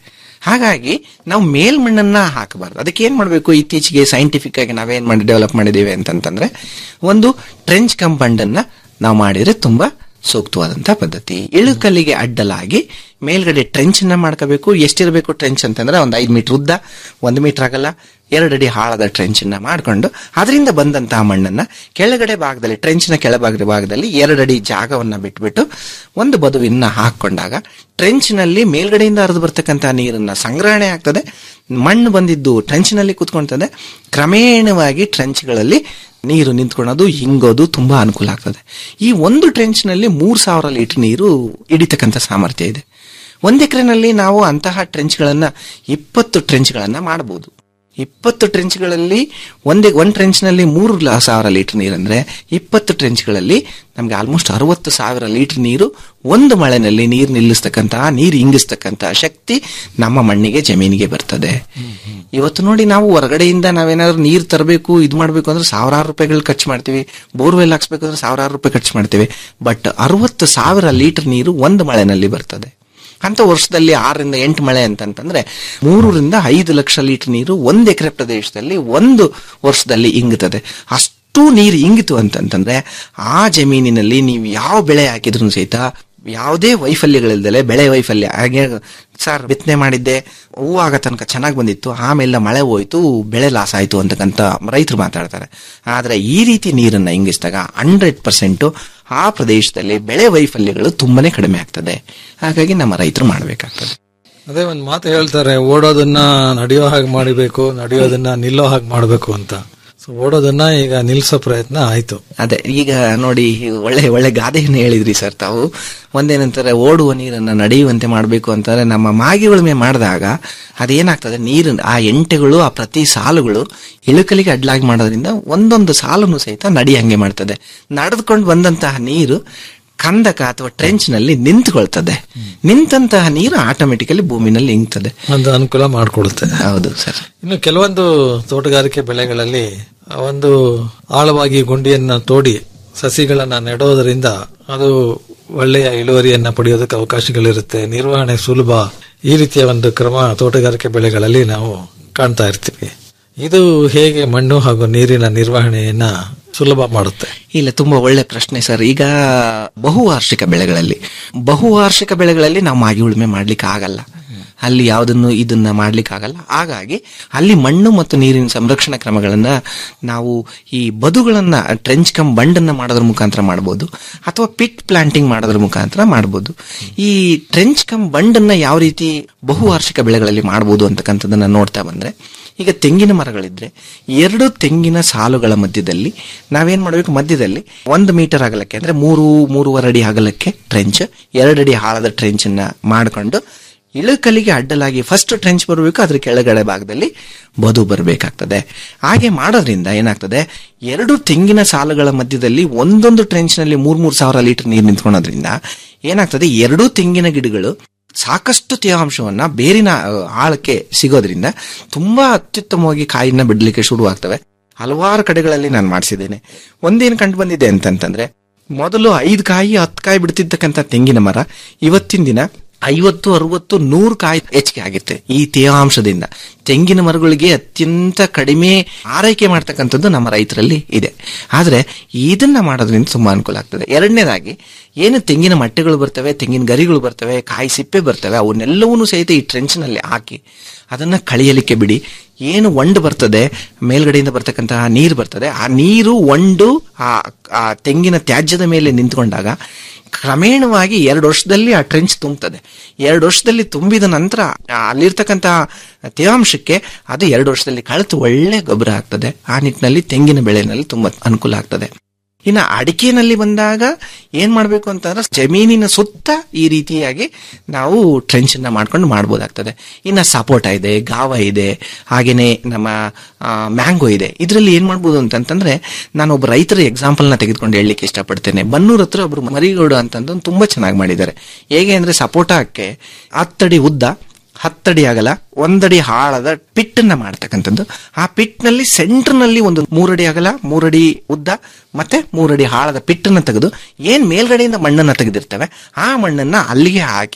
ಹಾಗಾಗಿ ನಾವು ಮೇಲ್ಮಣ್ಣನ್ನ ಹಾಕಬಾರ್ದು ಅದಕ್ಕೆ ಏನ್ ಮಾಡಬೇಕು ಇತ್ತೀಚೆಗೆ ಸೈಂಟಿಫಿಕ್ ಆಗಿ ನಾವೇನ್ ಮಾಡಿ ಡೆವಲಪ್ ಮಾಡಿದ್ದೇವೆ ಅಂತಂತಂದ್ರೆ ಒಂದು ಟ್ರೆಂಚ್ ಕಂಪೌಂಡ್ ಅನ್ನ ನಾವು ಮಾಡಿದ್ರೆ ತುಂಬಾ ಸೂಕ್ತವಾದಂತಹ ಪದ್ಧತಿ ಇಳುಕಲ್ಲಿಗೆ ಅಡ್ಡಲಾಗಿ ಮೇಲ್ಗಡೆ ಟ್ರೆಂಚ್ ಅನ್ನ ಮಾಡ್ಕೋಬೇಕು ಎಷ್ಟಿರಬೇಕು ಟ್ರೆಂಚ್ ಅಂತಂದ್ರೆ ಒಂದು ಐದು ಮೀಟರ್ ಉದ್ದ ಒಂದು ಮೀಟರ್ ಆಗಲ್ಲ ಎರಡಡಿ ಹಾಳದ ಟ್ರೆಂಚ್ ಅನ್ನ ಮಾಡ್ಕೊಂಡು ಅದರಿಂದ ಬಂದಂತಹ ಮಣ್ಣನ್ನ ಕೆಳಗಡೆ ಭಾಗದಲ್ಲಿ ಟ್ರೆಂಚ್ನ ಕೆಳಭಾಗದ ಭಾಗದಲ್ಲಿ ಎರಡಡಿ ಜಾಗವನ್ನ ಬಿಟ್ಬಿಟ್ಟು ಒಂದು ಬದುವಿನ ಹಾಕೊಂಡಾಗ ಟ್ರೆಂಚ್ನಲ್ಲಿ ಮೇಲ್ಗಡೆಯಿಂದ ಹರಿದು ಬರ್ತಕ್ಕಂತಹ ನೀರನ್ನ ಸಂಗ್ರಹಣೆ ಆಗ್ತದೆ ಮಣ್ಣು ಬಂದಿದ್ದು ಟ್ರೆಂಚ್ನಲ್ಲಿ ಕೂತ್ಕೊಳ್ತದೆ ಕ್ರಮೇಣವಾಗಿ ಟ್ರೆಂಚ್ಗಳಲ್ಲಿ ನೀರು ನಿಂತ್ಕೊಳ್ಳೋದು ಹಿಂಗೋದು ತುಂಬಾ ಅನುಕೂಲ ಆಗ್ತದೆ ಈ ಒಂದು ಟ್ರೆಂಚ್ನಲ್ಲಿ ಮೂರ್ ಸಾವಿರ ಲೀಟರ್ ನೀರು ಹಿಡಿತಕ್ಕಂಥ ಸಾಮರ್ಥ್ಯ ಇದೆ ಒಂದ್ ಎಕರೆನಲ್ಲಿ ನಾವು ಅಂತಹ ಟ್ರೆಂಚ್ಗಳನ್ನ ಇಪ್ಪತ್ತು ಟ್ರೆಂಚ್ಗಳನ್ನ ಮಾಡಬಹುದು ಇಪ್ಪತ್ತು ಟ್ರೆಂಚ್ಗಳಲ್ಲಿ ಒಂದೇ ಒಂದ್ ಟ್ರೆಂಚ್ನಲ್ಲಿ ಮೂರು ಲ- ಸಾವಿರ ಲೀಟರ್ ನೀರಂದ್ರೆ ಇಪ್ಪತ್ತು ಟ್ರೆಂಚ್ಗಳಲ್ಲಿ ನಮ್ಗೆ ಆಲ್ಮೋಸ್ಟ್ ಅರವತ್ತು ಸಾವಿರ ಲೀಟರ್ ನೀರು ಒಂದು ಮಳೆನಲ್ಲಿ ನೀರು ನಿಲ್ಲಿಸ್ತಕ್ಕಂತಹ ನೀರು ಇಂಗಿಸ್ತಕ್ಕಂತಹ ಶಕ್ತಿ ನಮ್ಮ ಮಣ್ಣಿಗೆ ಜಮೀನಿಗೆ ಬರ್ತದೆ ಇವತ್ತು ನೋಡಿ ನಾವು ಹೊರಗಡೆಯಿಂದ ನಾವೇನಾದ್ರು ನೀರು ತರಬೇಕು ಇದು ಮಾಡಬೇಕು ಅಂದ್ರೆ ಸಾವಿರಾರು ರೂಪಾಯಿಗಳು ಖರ್ಚು ಮಾಡ್ತೀವಿ ಬೋರ್ವೆಲ್ ಹಾಕ್ಸ್ಬೇಕು ಅಂದ್ರೆ ಸಾವಿರಾರು ರೂಪಾಯಿ ಖರ್ಚು ಮಾಡ್ತೀವಿ ಬಟ್ ಅರವತ್ತು ಸಾವಿರ ಲೀಟರ್ ನೀರು ಒಂದು ಮಳೆನಲ್ಲಿ ಬರ್ತದೆ ಅಂತ ವರ್ಷದಲ್ಲಿ ಆರರಿಂದ ಎಂಟು ಮಳೆ ಅಂತಂತಂದ್ರೆ ಮೂರರಿಂದ ಐದು ಲಕ್ಷ ಲೀಟರ್ ನೀರು ಒಂದು ಎಕರೆ ಪ್ರದೇಶದಲ್ಲಿ ಒಂದು ವರ್ಷದಲ್ಲಿ ಇಂಗುತ್ತದೆ ಅಷ್ಟು ನೀರು ಇಂಗಿತು ಅಂತಂತಂದ್ರೆ ಆ ಜಮೀನಿನಲ್ಲಿ ನೀವು ಯಾವ ಬೆಳೆ ಹಾಕಿದ್ರು ಸಹಿತ ಯಾವುದೇ ವೈಫಲ್ಯಗಳಿಲ್ದಲೆ ಬೆಳೆ ವೈಫಲ್ಯ ಹಾಗೆ ಸರ್ ಬಿತ್ತನೆ ಮಾಡಿದ್ದೆ ಹೂವು ಆಗೋ ತನಕ ಚೆನ್ನಾಗಿ ಬಂದಿತ್ತು ಆಮೇಲೆ ಮಳೆ ಹೋಯ್ತು ಬೆಳೆ ಲಾಸ್ ಆಯ್ತು ಅಂತಕ್ಕಂಥ ರೈತರು ಮಾತಾಡ್ತಾರೆ ಆದ್ರೆ ಈ ರೀತಿ ನೀರನ್ನ ಇಂಗಿಸಿದಾಗ ಹಂಡ್ರೆಡ್ ಪರ್ಸೆಂಟ್ ಆ ಪ್ರದೇಶದಲ್ಲಿ ಬೆಳೆ ವೈಫಲ್ಯಗಳು ತುಂಬಾನೇ ಕಡಿಮೆ ಆಗ್ತದೆ ಹಾಗಾಗಿ ನಮ್ಮ ರೈತರು ಮಾಡಬೇಕಾಗ್ತದೆ ಅದೇ ಒಂದ್ ಮಾತು ಹೇಳ್ತಾರೆ ಓಡೋದನ್ನ ನಡೆಯೋ ಹಾಗೆ ಮಾಡಬೇಕು ನಡೆಯೋದನ್ನ ನಿಲ್ಲೋ ಹಾಗೆ ಮಾಡಬೇಕು ಅಂತ ಸೊ ಓಡೋದನ್ನ ಈಗ ನಿಲ್ಸೋ ಪ್ರಯತ್ನ ಆಯ್ತು ಅದೇ ಈಗ ನೋಡಿ ಒಳ್ಳೆ ಒಳ್ಳೆ ಗಾದೆಯನ್ನು ಹೇಳಿದ್ರಿ ಸರ್ ತಾವು ಒಂದೇನಂತಾರೆ ಓಡುವ ನೀರನ್ನ ನಡೆಯುವಂತೆ ಮಾಡಬೇಕು ಅಂತಂದ್ರೆ ನಮ್ಮ ಮಾಗಿ ಉಳುಮೆ ಮಾಡಿದಾಗ ಅದೇನಾಗ್ತದೆ ನೀರು ಆ ಎಂಟೆಗಳು ಆ ಪ್ರತಿ ಸಾಲುಗಳು ಇಳುಕಲಿಗೆ ಅಡ್ಲಾಗಿ ಮಾಡೋದ್ರಿಂದ ಒಂದೊಂದು ಸಾಲನ್ನು ಸಹಿತ ನಡಿಯಂಗೆ ಮಾಡ್ತದೆ ನಡೆದುಕೊಂಡು ಬಂದಂತಹ ನೀರು ಕಂದಕ ಅಥವಾ ಟ್ರೆಂಚ್ ನಲ್ಲಿ ನಿಂತುಕೊಳ್ತದೆ ನಿಂತಹ ನೀರು ಆಟೋಮೆಟಿಕಲಿ ಭೂಮಿನಲ್ಲಿ ಇಂಗ್ತದೆ ಒಂದು ಅನುಕೂಲ ಮಾಡಿಕೊಡುತ್ತೆ ಹೌದು ಸರ್ ಇನ್ನು ಕೆಲವೊಂದು ತೋಟಗಾರಿಕೆ ಬೆಳೆಗಳಲ್ಲಿ ಒಂದು ಆಳವಾಗಿ ಗುಂಡಿಯನ್ನ ತೋಡಿ ಸಸಿಗಳನ್ನ ನೆಡೋದರಿಂದ ಅದು ಒಳ್ಳೆಯ ಇಳುವರಿಯನ್ನ ಪಡೆಯೋದಕ್ಕೆ ಅವಕಾಶಗಳಿರುತ್ತೆ ನಿರ್ವಹಣೆ ಸುಲಭ ಈ ರೀತಿಯ ಒಂದು ಕ್ರಮ ತೋಟಗಾರಿಕೆ ಬೆಳೆಗಳಲ್ಲಿ ನಾವು ಕಾಣ್ತಾ ಇರ್ತೀವಿ ಇದು ಹೇಗೆ ಮಣ್ಣು ಹಾಗೂ ನೀರಿನ ನಿರ್ವಹಣೆಯನ್ನ ಸುಲಭ ಮಾಡುತ್ತೆ ಇಲ್ಲ ತುಂಬಾ ಒಳ್ಳೆ ಪ್ರಶ್ನೆ ಸರ್ ಈಗ ಬಹುವಾರ್ಷಿಕ ಬೆಳೆಗಳಲ್ಲಿ ಬಹುವಾರ್ಷಿಕ ಬೆಳೆಗಳಲ್ಲಿ ನಾವು ಮಾಗಿ ಉಳುಮೆ ಮಾಡ್ಲಿಕ್ಕೆ ಆಗಲ್ಲ ಅಲ್ಲಿ ಯಾವುದನ್ನು ಇದನ್ನ ಮಾಡ್ಲಿಕ್ಕೆ ಆಗಲ್ಲ ಹಾಗಾಗಿ ಅಲ್ಲಿ ಮಣ್ಣು ಮತ್ತು ನೀರಿನ ಸಂರಕ್ಷಣಾ ಕ್ರಮಗಳನ್ನ ನಾವು ಈ ಬದುಗಳನ್ನ ಟ್ರೆಂಚ್ ಕಮ್ ಬಂಡನ್ನ ಮಾಡೋದ್ರ ಮುಖಾಂತರ ಮಾಡಬಹುದು ಅಥವಾ ಪಿಟ್ ಪ್ಲಾಂಟಿಂಗ್ ಮಾಡೋದ್ರ ಮುಖಾಂತರ ಮಾಡಬಹುದು ಈ ಟ್ರೆಂಚ್ ಕಮ್ ಬಂಡನ್ನ ಯಾವ ರೀತಿ ಬಹುವಾರ್ಷಿಕ ಬೆಳೆಗಳಲ್ಲಿ ಮಾಡಬಹುದು ಅಂತಕ್ಕಂಥದ್ದನ್ನ ನೋಡ್ತಾ ಬಂದ್ರೆ ಈಗ ತೆಂಗಿನ ಮರಗಳಿದ್ರೆ ಎರಡು ತೆಂಗಿನ ಸಾಲುಗಳ ಮಧ್ಯದಲ್ಲಿ ನಾವೇನ್ ಮಾಡಬೇಕು ಮಧ್ಯದಲ್ಲಿ ಒಂದು ಮೀಟರ್ ಅಗಲಕ್ಕೆ ಅಂದ್ರೆ ಮೂರು ಮೂರುವರೆ ಅಡಿ ಅಗಲಕ್ಕೆ ಟ್ರೆಂಚ್ ಎರಡಡಿ ಆಳದ ಟ್ರೆಂಚ್ ಅನ್ನ ಮಾಡಿಕೊಂಡು ಇಳುಕಲಿಗೆ ಅಡ್ಡಲಾಗಿ ಫಸ್ಟ್ ಟ್ರೆಂಚ್ ಬರಬೇಕು ಅದ್ರ ಕೆಳಗಡೆ ಭಾಗದಲ್ಲಿ ಬದು ಬರಬೇಕಾಗ್ತದೆ ಹಾಗೆ ಮಾಡೋದ್ರಿಂದ ಏನಾಗ್ತದೆ ಎರಡು ತೆಂಗಿನ ಸಾಲುಗಳ ಮಧ್ಯದಲ್ಲಿ ಒಂದೊಂದು ಟ್ರೆಂಚ್ ನಲ್ಲಿ ಮೂರ್ ಮೂರ್ ಸಾವಿರ ಲೀಟರ್ ನೀರು ನಿಂತ್ಕೊಳ್ಳೋದ್ರಿಂದ ಏನಾಗ್ತದೆ ಎರಡೂ ತೆಂಗಿನ ಗಿಡಗಳು ಸಾಕಷ್ಟು ತೇವಾಂಶವನ್ನ ಬೇರಿನ ಆ, ಆಳಕ್ಕೆ ಸಿಗೋದ್ರಿಂದ ತುಂಬಾ ಅತ್ಯುತ್ತಮವಾಗಿ ಕಾಯಿನ ಬಿಡ್ಲಿಕ್ಕೆ ಶುರುವಾಗ್ತವೆ ಹಲವಾರು ಕಡೆಗಳಲ್ಲಿ ನಾನು ಮಾಡಿಸಿದ್ದೇನೆ ಒಂದೇನು ಕಂಡು ಬಂದಿದೆ ಅಂತಂತಂದ್ರೆ ಮೊದಲು ಐದು ಕಾಯಿ ಹತ್ತು ಕಾಯಿ ಬಿಡ್ತಿದ್ದಕ್ಕಂಥ ತೆಂಗಿನ ಮರ ಇವತ್ತಿನ ದಿನ ಐವತ್ತು ಅರವತ್ತು ನೂರು ಕಾಯಿ ಹೆಚ್ಚಿಗೆ ಆಗಿರುತ್ತೆ ಈ ತೇವಾಂಶದಿಂದ ತೆಂಗಿನ ಮರಗಳಿಗೆ ಅತ್ಯಂತ ಕಡಿಮೆ ಆರೈಕೆ ಮಾಡ್ತಕ್ಕಂಥದ್ದು ನಮ್ಮ ರೈತರಲ್ಲಿ ಇದೆ ಆದ್ರೆ ಇದನ್ನ ಮಾಡೋದ್ರಿಂದ ತುಂಬಾ ಅನುಕೂಲ ಆಗ್ತದೆ ಎರಡನೇದಾಗಿ ಏನು ತೆಂಗಿನ ಮಟ್ಟೆಗಳು ಬರ್ತವೆ ತೆಂಗಿನ ಗರಿಗಳು ಬರ್ತವೆ ಕಾಯಿ ಸಿಪ್ಪೆ ಬರ್ತವೆ ಅವನ್ನೆಲ್ಲವನ್ನೂ ಸಹಿತ ಈ ಟ್ರೆಂಚ್ ನಲ್ಲಿ ಹಾಕಿ ಅದನ್ನ ಕಳಿಯಲಿಕ್ಕೆ ಬಿಡಿ ಏನು ಒಂಡು ಬರ್ತದೆ ಮೇಲ್ಗಡೆಯಿಂದ ಬರ್ತಕ್ಕಂತಹ ನೀರು ಬರ್ತದೆ ಆ ನೀರು ಒಂಡು ಆ ಆ ತೆಂಗಿನ ತ್ಯಾಜ್ಯದ ಮೇಲೆ ನಿಂತ್ಕೊಂಡಾಗ ಕ್ರಮೇಣವಾಗಿ ಎರಡು ವರ್ಷದಲ್ಲಿ ಆ ಟ್ರೆಂಚ್ ತುಂಬುತ್ತದೆ ಎರಡು ವರ್ಷದಲ್ಲಿ ತುಂಬಿದ ನಂತರ ಆ ಅಲ್ಲಿರ್ತಕ್ಕಂತಹ ತೇವಾಂಶಕ್ಕೆ ಅದು ಎರಡು ವರ್ಷದಲ್ಲಿ ಕಳೆತು ಒಳ್ಳೆ ಗೊಬ್ಬರ ಆಗ್ತದೆ ಆ ನಿಟ್ಟಿನಲ್ಲಿ ತೆಂಗಿನ ಬೆಳೆನಲ್ಲಿ ತುಂಬಾ ಅನುಕೂಲ ಆಗ್ತದೆ ಇನ್ನು ಅಡಿಕೆನಲ್ಲಿ ಬಂದಾಗ ಏನ್ ಮಾಡ್ಬೇಕು ಅಂತಂದ್ರೆ ಜಮೀನಿನ ಸುತ್ತ ಈ ರೀತಿಯಾಗಿ ನಾವು ಟ್ರೆಂಚ್ ಅನ್ನ ಮಾಡ್ಕೊಂಡು ಮಾಡ್ಬೋದಾಗ್ತದೆ ಇನ್ನು ಸಪೋಟ ಇದೆ ಗಾವ ಇದೆ ಹಾಗೇನೆ ನಮ್ಮ ಮ್ಯಾಂಗೋ ಇದೆ ಇದರಲ್ಲಿ ಏನ್ ಮಾಡ್ಬೋದು ಅಂತಂತಂದ್ರೆ ನಾನು ಒಬ್ಬ ರೈತರ ಎಕ್ಸಾಂಪಲ್ ನ ತೆಗೆದುಕೊಂಡು ಹೇಳಲಿಕ್ಕೆ ಇಷ್ಟಪಡ್ತೇನೆ ಬನ್ನೂರ್ ಹತ್ರ ಒಬ್ರು ಮರಿಗೌಡ ಅಂತಂದು ತುಂಬಾ ಚೆನ್ನಾಗಿ ಮಾಡಿದ್ದಾರೆ ಹೇಗೆ ಅಂದ್ರೆ ಸಪೋಟಕ್ಕೆ ಹತ್ತಡಿ ಉದ್ದ ಹತ್ತಡಿ ಆಗಲ್ಲ ಒಂದಡಿ ಹಾಳದ ಪಿಟ್ಟನ್ನ ಮಾಡ್ತಕ್ಕಂಥದ್ದು ಆ ಪಿಟ್ನಲ್ಲಿ ಸೆಂಟರ್ನಲ್ಲಿ ಒಂದು ಮೂರಡಿ ಆಗಲ ಮೂರಡಿ ಉದ್ದ ಮತ್ತೆ ಮೂರಡಿ ಹಾಳದ ಪಿಟ್ಟನ್ನ ತೆಗೆದು ಏನ್ ಮೇಲ್ಗಡೆಯಿಂದ ಮಣ್ಣನ್ನ ತೆಗೆದಿರ್ತವೆ ಆ ಮಣ್ಣನ್ನ ಅಲ್ಲಿಗೆ ಹಾಕಿ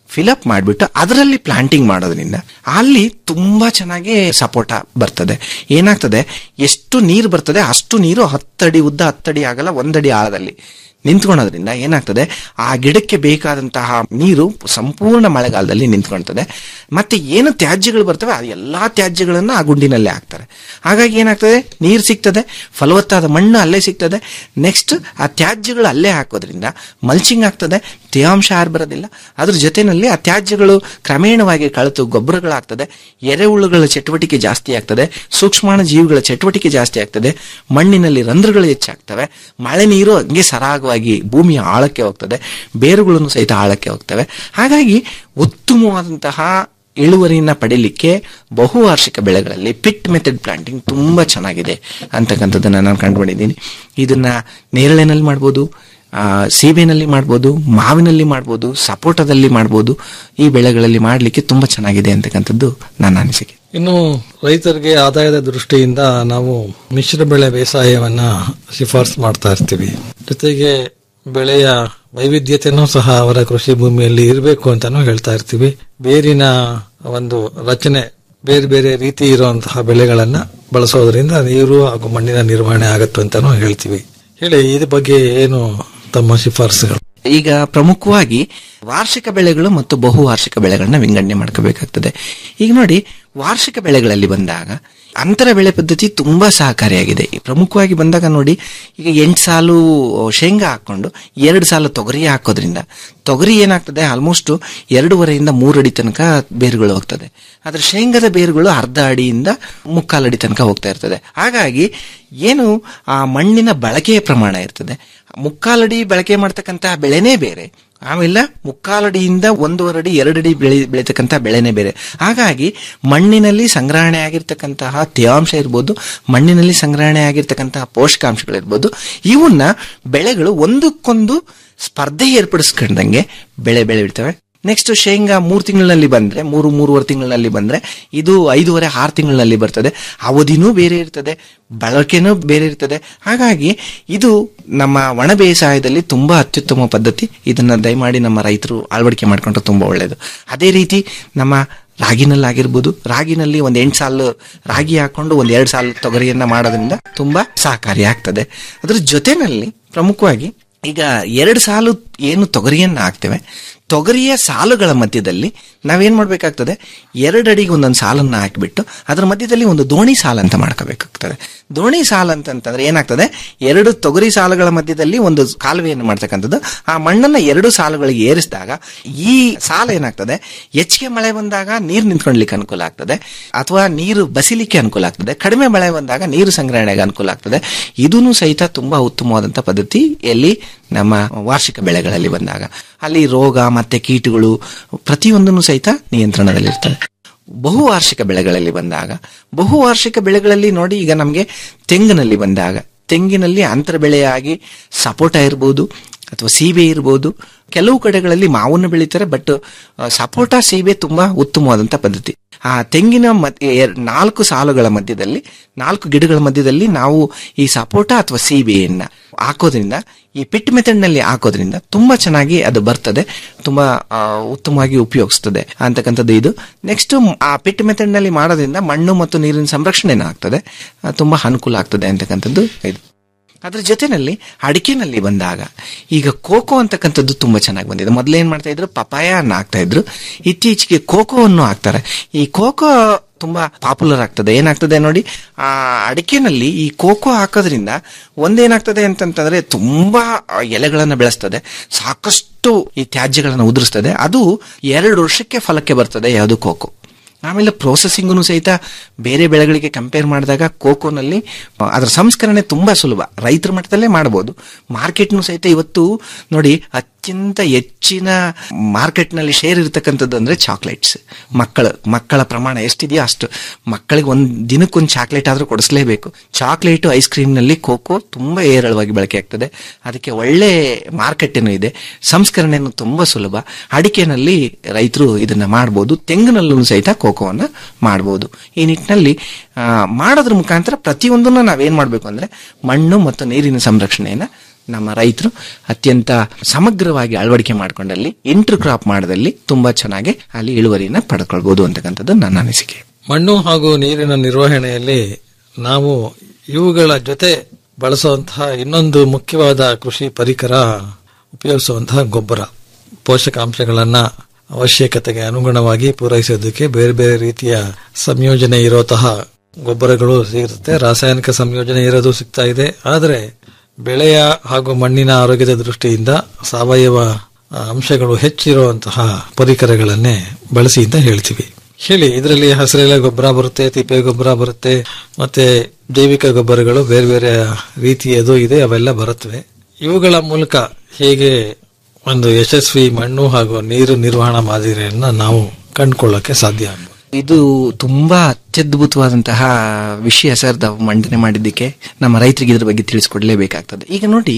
ಫಿಲಪ್ ಮಾಡಿಬಿಟ್ಟು ಅದರಲ್ಲಿ ಪ್ಲಾಂಟಿಂಗ್ ಮಾಡೋದ್ರಿಂದ ಅಲ್ಲಿ ತುಂಬಾ ಚೆನ್ನಾಗಿ ಸಪೋಟ ಬರ್ತದೆ ಏನಾಗ್ತದೆ ಎಷ್ಟು ನೀರು ಬರ್ತದೆ ಅಷ್ಟು ನೀರು ಹತ್ತಡಿ ಉದ್ದ ಹತ್ತಡಿ ಆಗಲ್ಲ ಒಂದಡಿ ಆಳದಲ್ಲಿ ನಿಂತ್ಕೊಳ್ಳೋದ್ರಿಂದ ಏನಾಗ್ತದೆ ಆ ಗಿಡಕ್ಕೆ ಬೇಕಾದಂತಹ ನೀರು ಸಂಪೂರ್ಣ ಮಳೆಗಾಲದಲ್ಲಿ ನಿಂತ್ಕೊಳ್ತದೆ ಮತ್ತೆ ಏನು ತ್ಯಾಜ್ಯಗಳು ಬರ್ತವೆ ಆ ಎಲ್ಲಾ ತ್ಯಾಜ್ಯಗಳನ್ನ ಆ ಗುಂಡಿನಲ್ಲೇ ಹಾಕ್ತಾರೆ ಹಾಗಾಗಿ ಏನಾಗ್ತದೆ ನೀರು ಸಿಗ್ತದೆ ಫಲವತ್ತಾದ ಮಣ್ಣು ಅಲ್ಲೇ ಸಿಗ್ತದೆ ನೆಕ್ಸ್ಟ್ ಆ ತ್ಯಾಜ್ಯಗಳು ಅಲ್ಲೇ ಹಾಕೋದ್ರಿಂದ ಮಲ್ಚಿಂಗ್ ಆಗ್ತದೆ ತೇವಾಂಶ ಯಾರು ಬರೋದಿಲ್ಲ ಅದ್ರ ಜೊತೆನಲ್ಲಿ ಆ ತ್ಯಾಜ್ಯಗಳು ಕ್ರಮೇಣವಾಗಿ ಕಳೆತು ಗೊಬ್ಬರಗಳಾಗ್ತದೆ ಎರೆಹುಳುಗಳ ಚಟುವಟಿಕೆ ಜಾಸ್ತಿ ಆಗ್ತದೆ ಸೂಕ್ಷ್ಮಾಣು ಜೀವಿಗಳ ಚಟುವಟಿಕೆ ಜಾಸ್ತಿ ಆಗ್ತದೆ ಮಣ್ಣಿನಲ್ಲಿ ರಂಧ್ರಗಳು ಹೆಚ್ಚಾಗ್ತವೆ ಮಳೆ ನೀರು ಹಂಗೆ ಸರಾಗವಾಗಿ ಭೂಮಿಯ ಆಳಕ್ಕೆ ಹೋಗ್ತದೆ ಬೇರುಗಳನ್ನು ಸಹಿತ ಆಳಕ್ಕೆ ಹೋಗ್ತವೆ ಹಾಗಾಗಿ ಉತ್ತಮವಾದಂತಹ ಇಳುವರಿನ ಪಡಿಲಿಕ್ಕೆ ಬಹುವಾರ್ಷಿಕ ಬೆಳೆಗಳಲ್ಲಿ ಪಿಟ್ ಮೆಥಡ್ ಪ್ಲಾಂಟಿಂಗ್ ತುಂಬಾ ಚೆನ್ನಾಗಿದೆ ಅಂತಕ್ಕಂಥದ್ದನ್ನ ನಾನು ಕಂಡುಕೊಂಡಿದ್ದೀನಿ ಇದನ್ನ ನೇರಳೆನಲ್ಲಿ ಮಾಡ್ಬೋದು ಆ, ಸೀಬೆನಲ್ಲಿ ಮಾಡ್ಬೋದು ಮಾವಿನಲ್ಲಿ ಮಾಡ್ಬೋದು ಸಪೋಟದಲ್ಲಿ ಮಾಡ್ಬೋದು ಈ ಬೆಳೆಗಳಲ್ಲಿ ಮಾಡಲಿಕ್ಕೆ ತುಂಬಾ ಚೆನ್ನಾಗಿದೆ ಅಂತಕ್ಕಂಥದ್ದು ನನ್ನ ಅನಿಸಿಕೆ ಇನ್ನು ರೈತರಿಗೆ ಆದಾಯದ ದೃಷ್ಟಿಯಿಂದ ನಾವು ಮಿಶ್ರ ಬೆಳೆ ಬೇಸಾಯವನ್ನ ಶಿಫಾರಸು ಮಾಡ್ತಾ ಇರ್ತೀವಿ ಜೊತೆಗೆ ಬೆಳೆಯ ವೈವಿಧ್ಯತೆನೂ ಸಹ ಅವರ ಕೃಷಿ ಭೂಮಿಯಲ್ಲಿ ಇರಬೇಕು ಅಂತಾನು ಹೇಳ್ತಾ ಇರ್ತೀವಿ ಬೇರಿನ ಒಂದು ರಚನೆ ಬೇರೆ ಬೇರೆ ರೀತಿ ಇರುವಂತಹ ಬೆಳೆಗಳನ್ನ ಬಳಸೋದ್ರಿಂದ ನೀರು ಹಾಗೂ ಮಣ್ಣಿನ ನಿರ್ವಹಣೆ ಆಗತ್ತೆ ಅಂತಾನು ಹೇಳ್ತೀವಿ ಹೇಳಿ ಇದ್ರ ಬಗ್ಗೆ ಏನು ತಮ್ಮ ಶಿಫಾರಸುಗಳು ಈಗ ಪ್ರಮುಖವಾಗಿ ವಾರ್ಷಿಕ ಬೆಳೆಗಳು ಮತ್ತು ಬಹುವಾರ್ಷಿಕ ಬೆಳೆಗಳನ್ನ ವಿಂಗಡಣೆ ಮಾಡ್ಕೋಬೇಕಾಗ್ತದೆ ಈಗ ನೋಡಿ ವಾರ್ಷಿಕ ಬೆಳೆಗಳಲ್ಲಿ ಬಂದಾಗ ಅಂತರ ಬೆಳೆ ಪದ್ಧತಿ ತುಂಬಾ ಸಹಕಾರಿಯಾಗಿದೆ ಈ ಪ್ರಮುಖವಾಗಿ ಬಂದಾಗ ನೋಡಿ ಈಗ ಎಂಟು ಸಾಲು ಶೇಂಗಾ ಹಾಕೊಂಡು ಎರಡು ಸಾಲು ತೊಗರಿ ಹಾಕೋದ್ರಿಂದ ತೊಗರಿ ಏನಾಗ್ತದೆ ಆಲ್ಮೋಸ್ಟ್ ಎರಡೂವರೆಯಿಂದ ಮೂರು ಅಡಿ ತನಕ ಬೇರುಗಳು ಹೋಗ್ತದೆ ಆದ್ರೆ ಶೇಂಗಾದ ಬೇರುಗಳು ಅರ್ಧ ಅಡಿಯಿಂದ ಮುಕ್ಕಾಲು ಅಡಿ ತನಕ ಹೋಗ್ತಾ ಇರ್ತದೆ ಹಾಗಾಗಿ ಏನು ಆ ಮಣ್ಣಿನ ಬಳಕೆಯ ಪ್ರಮಾಣ ಇರ್ತದೆ ಮುಕ್ಕಾಲಡಿ ಬಳಕೆ ಮಾಡ್ತಕ್ಕಂತಹ ಬೆಳೆನೇ ಬೇರೆ ಆಮೇಲೆ ಮುಕ್ಕಾಲಡಿಯಿಂದ ಒಂದೂವರೆ ಅಡಿ ಎರಡಡಿ ಬೆಳೆ ಬೆಳೀತಕ್ಕಂಥ ಬೆಳೆನೇ ಬೇರೆ ಹಾಗಾಗಿ ಮಣ್ಣಿನಲ್ಲಿ ಸಂಗ್ರಹಣೆ ಆಗಿರ್ತಕ್ಕಂತಹ ತೇವಾಂಶ ಇರ್ಬೋದು ಮಣ್ಣಿನಲ್ಲಿ ಸಂಗ್ರಹಣೆ ಆಗಿರ್ತಕ್ಕಂತಹ ಪೋಷಕಾಂಶಗಳಿರ್ಬೋದು ಇವನ್ನ ಬೆಳೆಗಳು ಒಂದಕ್ಕೊಂದು ಸ್ಪರ್ಧೆ ಏರ್ಪಡಿಸ್ಕೊಂಡಂಗೆ ಬೆಳೆ ಬೆಳೆ ಬಿಡ್ತವೆ ನೆಕ್ಸ್ಟ್ ಶೇಂಗಾ ಮೂರು ತಿಂಗಳಲ್ಲಿ ಬಂದ್ರೆ ಮೂರು ಮೂರುವರೆ ತಿಂಗಳಲ್ಲಿ ಬಂದ್ರೆ ಇದು ಐದೂವರೆ ಆರು ತಿಂಗಳಲ್ಲಿ ಬರ್ತದೆ ಅವಧಿನೂ ಬೇರೆ ಇರ್ತದೆ ಬಳಕೆನೂ ಬೇರೆ ಇರ್ತದೆ ಹಾಗಾಗಿ ಇದು ನಮ್ಮ ಒಣ ಬೇಸಾಯದಲ್ಲಿ ತುಂಬಾ ಅತ್ಯುತ್ತಮ ಪದ್ಧತಿ ಇದನ್ನ ದಯಮಾಡಿ ನಮ್ಮ ರೈತರು ಅಳವಡಿಕೆ ಮಾಡ್ಕೊಂಡ್ರೆ ತುಂಬಾ ಒಳ್ಳೆಯದು ಅದೇ ರೀತಿ ನಮ್ಮ ರಾಗಿನಲ್ಲಿ ಆಗಿರ್ಬೋದು ರಾಗಿನಲ್ಲಿ ಒಂದ್ ಎಂಟು ಸಾಲು ರಾಗಿ ಹಾಕೊಂಡು ಒಂದ್ ಎರಡು ಸಾಲು ತೊಗರಿಯನ್ನ ಮಾಡೋದ್ರಿಂದ ತುಂಬಾ ಸಹಕಾರಿ ಆಗ್ತದೆ ಅದ್ರ ಜೊತೆನಲ್ಲಿ ಪ್ರಮುಖವಾಗಿ ಈಗ ಎರಡು ಸಾಲು ಏನು ತೊಗರಿಯನ್ನ ಹಾಕ್ತೇವೆ ತೊಗರಿಯ ಸಾಲುಗಳ ಮಧ್ಯದಲ್ಲಿ ನಾವೇನ್ ಮಾಡ್ಬೇಕಾಗ್ತದೆ ಎರಡು ಅಡಿಗೆ ಒಂದೊಂದು ಸಾಲನ್ನ ಹಾಕಿಬಿಟ್ಟು ಅದರ ಮಧ್ಯದಲ್ಲಿ ಒಂದು ದೋಣಿ ಸಾಲು ಅಂತ ಮಾಡ್ಕೋಬೇಕಾಗ್ತದೆ ದೋಣಿ ಸಾಲು ಅಂತಂತಂದ್ರೆ ಏನಾಗ್ತದೆ ಎರಡು ತೊಗರಿ ಸಾಲುಗಳ ಮಧ್ಯದಲ್ಲಿ ಒಂದು ಕಾಲುವೆಯನ್ನು ಮಾಡ್ತಕ್ಕಂಥದ್ದು ಆ ಮಣ್ಣನ್ನ ಎರಡು ಸಾಲುಗಳಿಗೆ ಏರಿಸಿದಾಗ ಈ ಸಾಲ ಏನಾಗ್ತದೆ ಹೆಚ್ಚಿಗೆ ಮಳೆ ಬಂದಾಗ ನೀರು ನಿಂತ್ಕೊಳ್ಲಿಕ್ಕೆ ಅನುಕೂಲ ಆಗ್ತದೆ ಅಥವಾ ನೀರು ಬಸಿಲಿಕ್ಕೆ ಅನುಕೂಲ ಆಗ್ತದೆ ಕಡಿಮೆ ಮಳೆ ಬಂದಾಗ ನೀರು ಸಂಗ್ರಹಣೆಗೆ ಅನುಕೂಲ ಆಗ್ತದೆ ಇದೂ ಸಹಿತ ತುಂಬಾ ಉತ್ತಮವಾದಂತ ಪದ್ಧತಿ ಎಲ್ಲಿ ನಮ್ಮ ವಾರ್ಷಿಕ ಬೆಳೆಗಳಲ್ಲಿ ಬಂದಾಗ ಅಲ್ಲಿ ರೋಗ ಮತ್ತೆ ಕೀಟಗಳು ಪ್ರತಿಯೊಂದನ್ನು ಸಹಿತ ನಿಯಂತ್ರಣದಲ್ಲಿರ್ತವೆ ಬಹುವಾರ್ಷಿಕ ಬೆಳೆಗಳಲ್ಲಿ ಬಂದಾಗ ಬಹುವಾರ್ಷಿಕ ಬೆಳೆಗಳಲ್ಲಿ ನೋಡಿ ಈಗ ನಮಗೆ ತೆಂಗಿನಲ್ಲಿ ಬಂದಾಗ ತೆಂಗಿನಲ್ಲಿ ಅಂತರ ಬೆಳೆಯಾಗಿ ಸಪೋಟ ಇರ್ಬೋದು ಅಥವಾ ಸೀಬೆ ಇರ್ಬೋದು ಕೆಲವು ಕಡೆಗಳಲ್ಲಿ ಮಾವನ್ನು ಬೆಳೀತಾರೆ ಬಟ್ ಸಪೋಟ ಸೀಬೆ ತುಂಬಾ ಉತ್ತಮವಾದಂತ ಪದ್ಧತಿ ಆ ತೆಂಗಿನ ಮಧ್ಯ ಎರ್- ನಾಲ್ಕು ಸಾಲುಗಳ ಮಧ್ಯದಲ್ಲಿ ನಾಲ್ಕು ಗಿಡಗಳ ಮಧ್ಯದಲ್ಲಿ ನಾವು ಈ ಸಪೋಟ ಅಥವಾ ಸೀಬೆಯನ್ನ ಹಾಕೋದ್ರಿಂದ ಈ ಪಿಟ್ ಮೆಥಡ್ ನಲ್ಲಿ ಹಾಕೋದ್ರಿಂದ ತುಂಬಾ ಚೆನ್ನಾಗಿ ಅದು ಬರ್ತದೆ ತುಂಬಾ ಆ, ಉತ್ತಮವಾಗಿ ಉಪಯೋಗಿಸ್ತದೆ ಅಂತಕ್ಕಂಥದ್ದು ಇದು ನೆಕ್ಸ್ಟ್ ಆ ಪಿಟ್ ಮೆಥಡ್ ನಲ್ಲಿ ಮಾಡೋದ್ರಿಂದ ಮಣ್ಣು ಮತ್ತು ನೀರಿನ ಸಂರಕ್ಷಣೆನೂ ಆಗ್ತದೆ ಆ, ತುಂಬಾ ಅನುಕೂಲ ಆಗ್ತದೆ ಅಂತಕ್ಕಂಥದ್ದು ಇದು ಅದ್ರ ಜೊತೆನಲ್ಲಿ ಅಡಿಕೆನಲ್ಲಿ ಬಂದಾಗ ಈಗ ಕೋಕೋ ಅಂತಕ್ಕಂಥದ್ದು ತುಂಬಾ ಚೆನ್ನಾಗಿ ಬಂದಿದೆ ಮೊದಲು ಏನ್ ಮಾಡ್ತಾ ಇದ್ರು ಪಪಾಯ ಅನ್ನ ಹಾಕ್ತಾ ಇದ್ರು ಇತ್ತೀಚೆಗೆ ಕೋಕೋವನ್ನು ಹಾಕ್ತಾರೆ ಈ ಕೋಕೋ ತುಂಬಾ ಪಾಪ್ಯುಲರ್ ಆಗ್ತದೆ ಏನಾಗ್ತದೆ ನೋಡಿ ಆ ಅಡಿಕೆನಲ್ಲಿ ಈ ಕೋಕೋ ಹಾಕೋದ್ರಿಂದ ಒಂದೇನಾಗ್ತದೆ ಅಂತಂತಂದ್ರೆ ತುಂಬಾ ಎಲೆಗಳನ್ನ ಬೆಳೆಸ್ತದೆ ಸಾಕಷ್ಟು ಈ ತ್ಯಾಜ್ಯಗಳನ್ನ ಉದುರಿಸ್ತದೆ ಅದು ಎರಡು ವರ್ಷಕ್ಕೆ ಫಲಕ್ಕೆ ಬರ್ತದೆ ಯಾವುದು ಕೋಕೋ ಆಮೇಲೆ ಪ್ರೋಸೆಸಿಂಗು ಸಹಿತ ಬೇರೆ ಬೆಳೆಗಳಿಗೆ ಕಂಪೇರ್ ಮಾಡಿದಾಗ ಕೋಕೋನಲ್ಲಿ ಆ, ಅದರ ಸಂಸ್ಕರಣೆ ತುಂಬಾ ಸುಲಭ ರೈತರ ಮಟ್ಟದಲ್ಲೇ ಮಾಡಬಹುದು ಮಾರ್ಕೆಟ್ನು ಸಹಿತ ಇವತ್ತು ನೋಡಿ ಅತ್ಯಂತ ಹೆಚ್ಚಿನ ಮಾರ್ಕೆಟ್ನಲ್ಲಿ ಶೇರ್ ಇರತಕ್ಕಂಥದ್ದು ಅಂದ್ರೆ ಚಾಕ್ಲೇಟ್ಸ್ ಮಕ್ಕಳು ಮಕ್ಕಳ ಪ್ರಮಾಣ ಎಷ್ಟಿದೆಯೋ ಅಷ್ಟು ಮಕ್ಕಳಿಗೆ ಒಂದ್ ದಿನಕ್ಕೊಂದು ಚಾಕ್ಲೇಟ್ ಆದ್ರೂ ಕೊಡಿಸ್ಲೇಬೇಕು ಚಾಕ್ಲೇಟ್ ಐಸ್ ಕ್ರೀಮ್ ನಲ್ಲಿ ಕೋಕೋ ತುಂಬಾ ಏರಳವಾಗಿ ಬಳಕೆ ಆಗ್ತದೆ ಅದಕ್ಕೆ ಒಳ್ಳೆ ಮಾರ್ಕೆಟೇನು ಇದೆ ಸಂಸ್ಕರಣೆಯನ್ನು ತುಂಬಾ ಸುಲಭ ಅಡಿಕೆನಲ್ಲಿ ರೈತರು ಇದನ್ನ ಮಾಡಬಹುದು ತೆಂಗಿನಲ್ಲೂ ಸಹಿತ ಕೋಕೋವನ್ನ ಮಾಡಬಹುದು ಈ ನಿಟ್ಟಿನಲ್ಲಿ ಆ, ಮಾಡೋದ್ರ ಮುಖಾಂತರ ಪ್ರತಿಯೊಂದನ್ನು ನಾವೇನ್ ಮಾಡಬೇಕು ಅಂದ್ರೆ ಮಣ್ಣು ಮತ್ತು ನೀರಿನ ಸಂರಕ್ಷಣೆಯನ್ನ ನಮ್ಮ ರೈತರು ಅತ್ಯಂತ ಸಮಗ್ರವಾಗಿ ಅಳವಡಿಕೆ ಮಾಡ್ಕೊಂಡಲ್ಲಿ ಇಂಟರ್ ಕ್ರಾಪ್ ಮಾಡದಲ್ಲಿ ತುಂಬಾ ಚೆನ್ನಾಗಿ ಅಲ್ಲಿ ಇಳುವರಿನ ಪಡ್ಕೊಳ್ಬಹುದು ಅಂತಕ್ಕಂಥದ್ದು ನನ್ನ ಅನಿಸಿಕೆ ಮಣ್ಣು ಹಾಗೂ ನೀರಿನ ನಿರ್ವಹಣೆಯಲ್ಲಿ ನಾವು ಇವುಗಳ ಜೊತೆ ಬಳಸುವಂತಹ ಇನ್ನೊಂದು ಮುಖ್ಯವಾದ ಕೃಷಿ ಪರಿಕರ ಉಪಯೋಗಿಸುವಂತಹ ಗೊಬ್ಬರ ಪೋಷಕಾಂಶಗಳನ್ನ ಅವಶ್ಯಕತೆಗೆ ಅನುಗುಣವಾಗಿ ಪೂರೈಸೋದಕ್ಕೆ ಬೇರೆ ಬೇರೆ ರೀತಿಯ ಸಂಯೋಜನೆ ಇರೋತಹ ಗೊಬ್ಬರಗಳು ಸಿಗುತ್ತೆ ರಾಸಾಯನಿಕ ಸಂಯೋಜನೆ ಇರೋದು ಸಿಗ್ತಾ ಇದೆ ಆದರೆ ಬೆಳೆಯ ಹಾಗೂ ಮಣ್ಣಿನ ಆರೋಗ್ಯದ ದೃಷ್ಟಿಯಿಂದ ಸಾವಯವ ಆ, ಅಂಶಗಳು ಹೆಚ್ಚಿರುವಂತಹ ಪರಿಕರಗಳನ್ನೇ ಬಳಸಿ ಅಂತ ಹೇಳ್ತೀವಿ ಹೇಳಿ ಇದರಲ್ಲಿ ಹಸಿರೆಲೆ ಗೊಬ್ಬರ ಬರುತ್ತೆ ತಿಪ್ಪೆ ಗೊಬ್ಬರ ಬರುತ್ತೆ ಮತ್ತೆ ಜೈವಿಕ ಗೊಬ್ಬರಗಳು ಬೇರೆ ಬೇರೆ ರೀತಿಯದು ಇದೆ ಅವೆಲ್ಲ ಬರುತ್ತವೆ ಇವುಗಳ ಮೂಲಕ ಹೇಗೆ ಒಂದು ಯಶಸ್ವಿ ಮಣ್ಣು ಹಾಗೂ ನೀರು ನಿರ್ವಹಣಾ ಮಾದರಿಯನ್ನ ನಾವು ಕಂಡುಕೊಳ್ಳಕ್ಕೆ ಸಾಧ್ಯ ಆಗ್ಬೋದು ಇದು ತುಂಬಾ ಅತ್ಯದ್ಭುತವಾದಂತಹ ವಿಷಯ ಸರ್ ತಾವು ಮಂಡನೆ ಮಾಡಿದ್ದಕ್ಕೆ ನಮ್ಮ ರೈತರಿಗೆ ಇದ್ರ ಬಗ್ಗೆ ತಿಳಿಸ್ಕೊಡ್ಲೇಬೇಕಾಗ್ತದೆ ಈಗ ನೋಡಿ